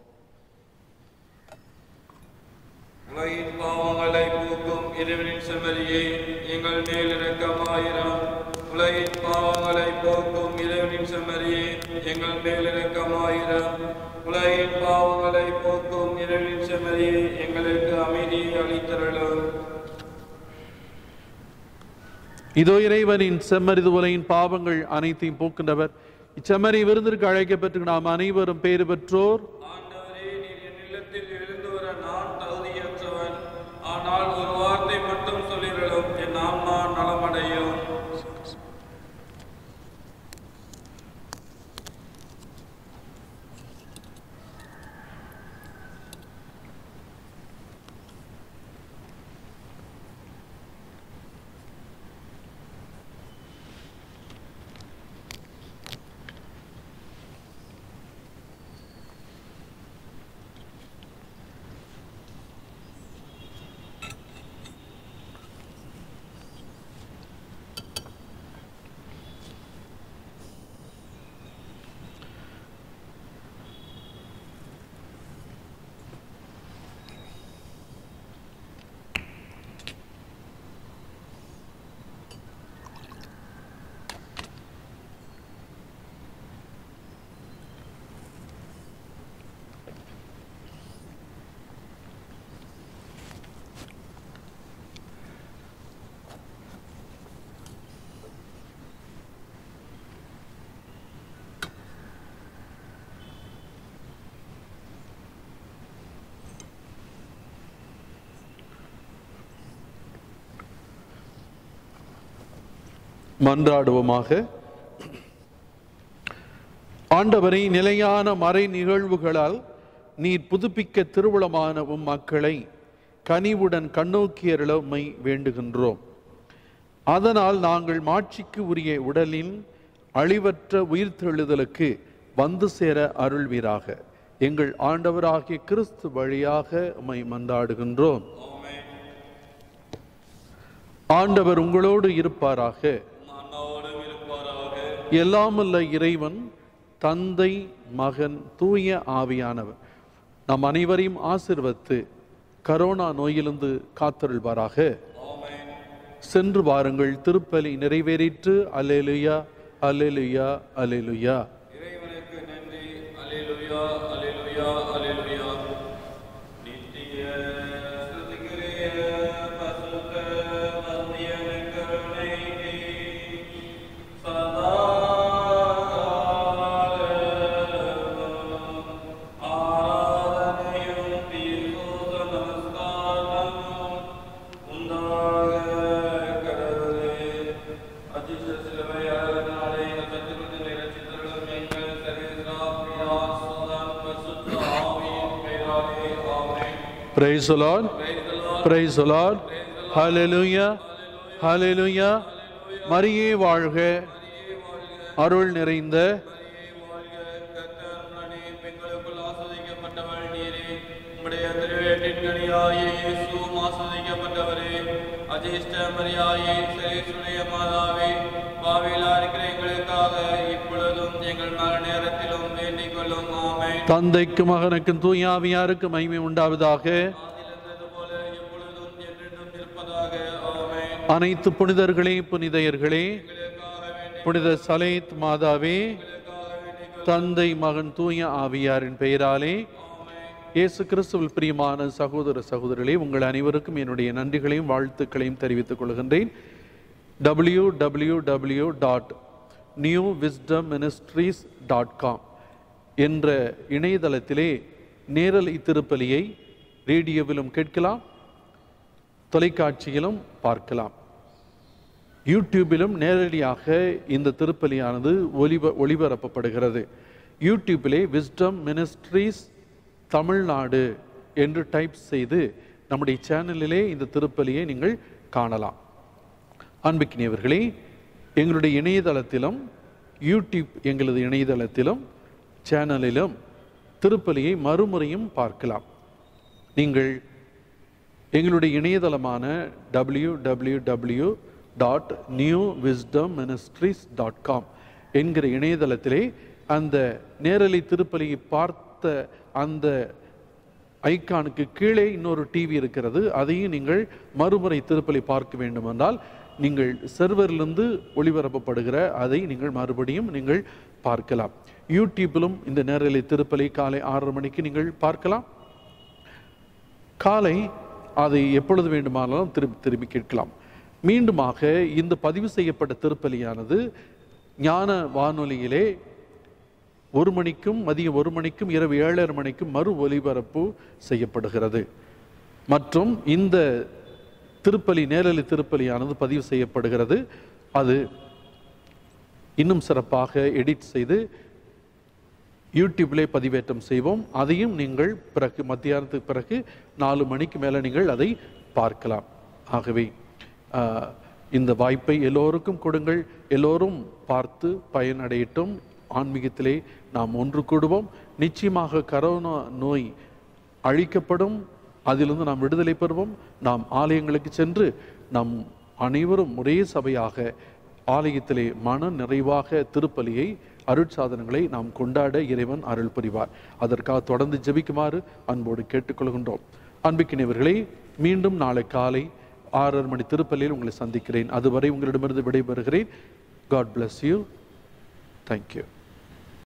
உலகின் பாவங்களை போக்கும் இறைவனின் செம்மறியே எங்கள் மேல் இரக்கமாயிரம் உலகின் பாவங்களை போக்கும் இறைவனின் செம்மறியே எங்கள் மேல் இரக்கமாயிரம் உலகின் பாவங்களை போக்கும் இறைவனின் செம்மறியே எங்களுக்கு அமைதியை அளித்தருளும் இதோ இறைவனின் செம்மறிது உலகின் பாவங்கள் அனைத்தையும் போக்கின்றவர் இச்செம்மறி விருந்திற்கு அழைக்கப்பட்டு நாம் அனைவரும் பேறு பெற்றோர் ஆண்டவரே நீர் என் இல்லத்தில் எழுந்து வர நான் தகுதியற்றவன் ஆனால் ஒரு வார்த்தை மட்டும் சொல்லிடலும் என் ஆன்மா நலமடையும் மன்றாடுவோமாக ஆண்டவரை நிலையான மறை நிகழ்வுகளால் நீர் புதுப்பிக்க திருவுளமான உம் மக்களை கனிவுடன் கண்ணோக்கியருளமை வேண்டுகின்றோம் அதனால் நாங்கள் மாட்சிக்கு உரிய உடலின் அழிவற்ற உயிர்த்தெழுதலுக்கு வந்து சேர அருள்வீராக எங்கள் ஆண்டவராகிய கிறிஸ்து வழியாக உம்மை மன்றாடுகின்றோம் ஆண்டவர் உங்களோடு இருப்பாராக ஆன்மாவோடும் இருப்பாராக எல்லாமல்ல இறைவன் தந்தை மகன் தூய ஆவியானவர் நம் அனைவரையும் ஆசிர்வத்து கரோனா நோயிலிருந்து காத்தருள்வாராக ஆமென் சென்று வாருங்கள் திருப்பலி நிறைவேறிற்று அல்லேலுயா அல்லேலுயா அல்லேலுயா இறைவனுக்கு நன்றி அல்லேலூயா அல்லேலூயா அல்லேலூயா நித்திய ஸ்துதிக்குரிய பசுத்த மத்தியன கருணைக்கு சதா காலமும் ஆராதனையும் தீர்க்கோத நமஸ்காரமும் உண்டாக கடவுளே அதிர்ஷ்ட சிலுவையாளனாலே சத்துருக்களை ரட்சித்தருளும் எங்கள் சரீரா பிதா சுதன் பரிசுத்த ஆவியின் Praise the Lord. Praise the Lord. Hallelujah. Hallelujah. மரியே வாழ்க அருள் நிறைந்த கர்த்தருடனே பெண்களுக்குள் ஆஸ்வதிக்கப்பட்டவள் நீரே உம்முடைய திருவேட்டின் கனியாயே இயேசுவும் ஆஸ்வதிக்கப்பட்டவரே அஜிஷ்ட மரியாயே சரீசுடைய மாதாவே பாவிலா இருக்கிற எங்களுக்காக இப்பொழுதும் எங்கள் மர நேரத்திலும் வேண்டிக் கொள்ளும் ஆமை தந்தைக்கு மகனுக்கும் தூயாவியாருக்கு மகிமை உண்டாவதாக ஆதிலிருந்தது போல எப்பொழுதும் என்றென்றும் இருப்பதாக ஆமை அனைத்து புனிதர்களே புனிதையர்களே புனித சலேத் மாதாவே தந்தை மகன் தூய ஆவியாரின் பெயராலே இயேசு கிறிஸ்துவில் பிரியமான சகோதர சகோதரிகளே உங்கள் அனைவருக்கும் என்னுடைய நன்றிகளையும் வாழ்த்துக்களையும் தெரிவித்துக் கொள்கின்றேன் W W W dot new wisdom ministries dot com என்ற இணையதளத்திலே நேரலை திருப்பலியை ரேடியோவிலும் கேட்கலாம் தொலைக்காட்சியிலும் பார்க்கலாம் யூடியூபிலும் நேரடியாக இந்த திருப்பலியானது ஒளிப ஒளிபரப்பப்படுகிறது யூடியூபிலே விஸ்டம் மினிஸ்ட்ரீஸ் தமிழ்நாடு என்று டைப் செய்து நம்முடைய சேனலிலே இந்த திருப்பலியை நீங்கள் காணலாம் அன்பிக்கினியவர்களே எங்களுடைய இணையதளத்திலும் யூடியூப் எங்களது இணையதளத்திலும் சேனலிலும் திருப்பலியை மறுமுறையும் பார்க்கலாம் நீங்கள் எங்களுடைய இணையதளமான W W W dot new wisdom ministries dot com என்கிற இணையதளத்திலே அந்த நேரலை திருப்பலியை பார்த்த அந்த ஐக்கானுக்கு கீழே இன்னொரு டிவி இருக்கிறது அதையும் நீங்கள் மறுமுறை திருப்பலி பார்க்க வேண்டுமென்றால் நீங்கள் செர்வரிலிருந்து ஒளிபரப்பப்படுகிற அதை நீங்கள் மறுபடியும் நீங்கள் பார்க்கலாம் யூடியூப்பிலும் இந்த நேரலை திருப்பலி காலை ஆறரை மணிக்கு நீங்கள் பார்க்கலாம் காலை அதை எப்பொழுது வேண்டுமானாலும் திருப்பி திரும்பி கேட்கலாம் மீண்டுமாக இந்த பதிவு செய்யப்பட்ட திருப்பலியானது ஞான வானொலியிலே ஒரு மணிக்கும் மதியம் ஒரு மணிக்கும் இரவு ஏழரை மணிக்கும் மறு ஒலிபரப்பு செய்யப்படுகிறது மற்றும் இந்த திருப்பலி நேரலை திருப்பலியானது பதிவு செய்யப்படுகிறது அது இன்னும் சிறப்பாக எடிட் செய்து யூடியூப்லே பதிவேற்றம் செய்வோம் அதையும் நீங்கள் பிறகு மத்தியானத்துக்கு பிறகு நாலு மணிக்கு மேலே நீங்கள் அதை பார்க்கலாம் ஆகவே ஆஹ், இந்த வாய்ப்பை எல்லோருக்கும் கொடுங்கள் எல்லோரும் பார்த்து பயனடையட்டும் ஆன்மீகத்திலே நாம் ஒன்று கூடுவோம் நிச்சயமாக கரோனா நோய் அழிக்கப்படும் அதிலிருந்து நாம் விடுதலை பெறுவோம் நாம் ஆலயங்களுக்கு சென்று நாம் அனைவரும் ஒரே சபையாக ஆலயத்திலே மன நிறைவாக திருப்பலியை அருட்சாதனங்களை நாம் கொண்டாட இறைவன் அருள் புரிவார் அதற்காக தொடர்ந்து ஜெபிக்குமாறு அன்போடு கேட்டுக்கொள்கின்றோம் அன்பிக்கினவர்களே மீண்டும் நாளை காலை ஆறரை மணி திருப்பலியில் உங்களை சந்திக்கிறேன் அதுவரை உங்களிடமிருந்து விடைபெறுகிறேன் காட் bless யூ தேங்க்யூ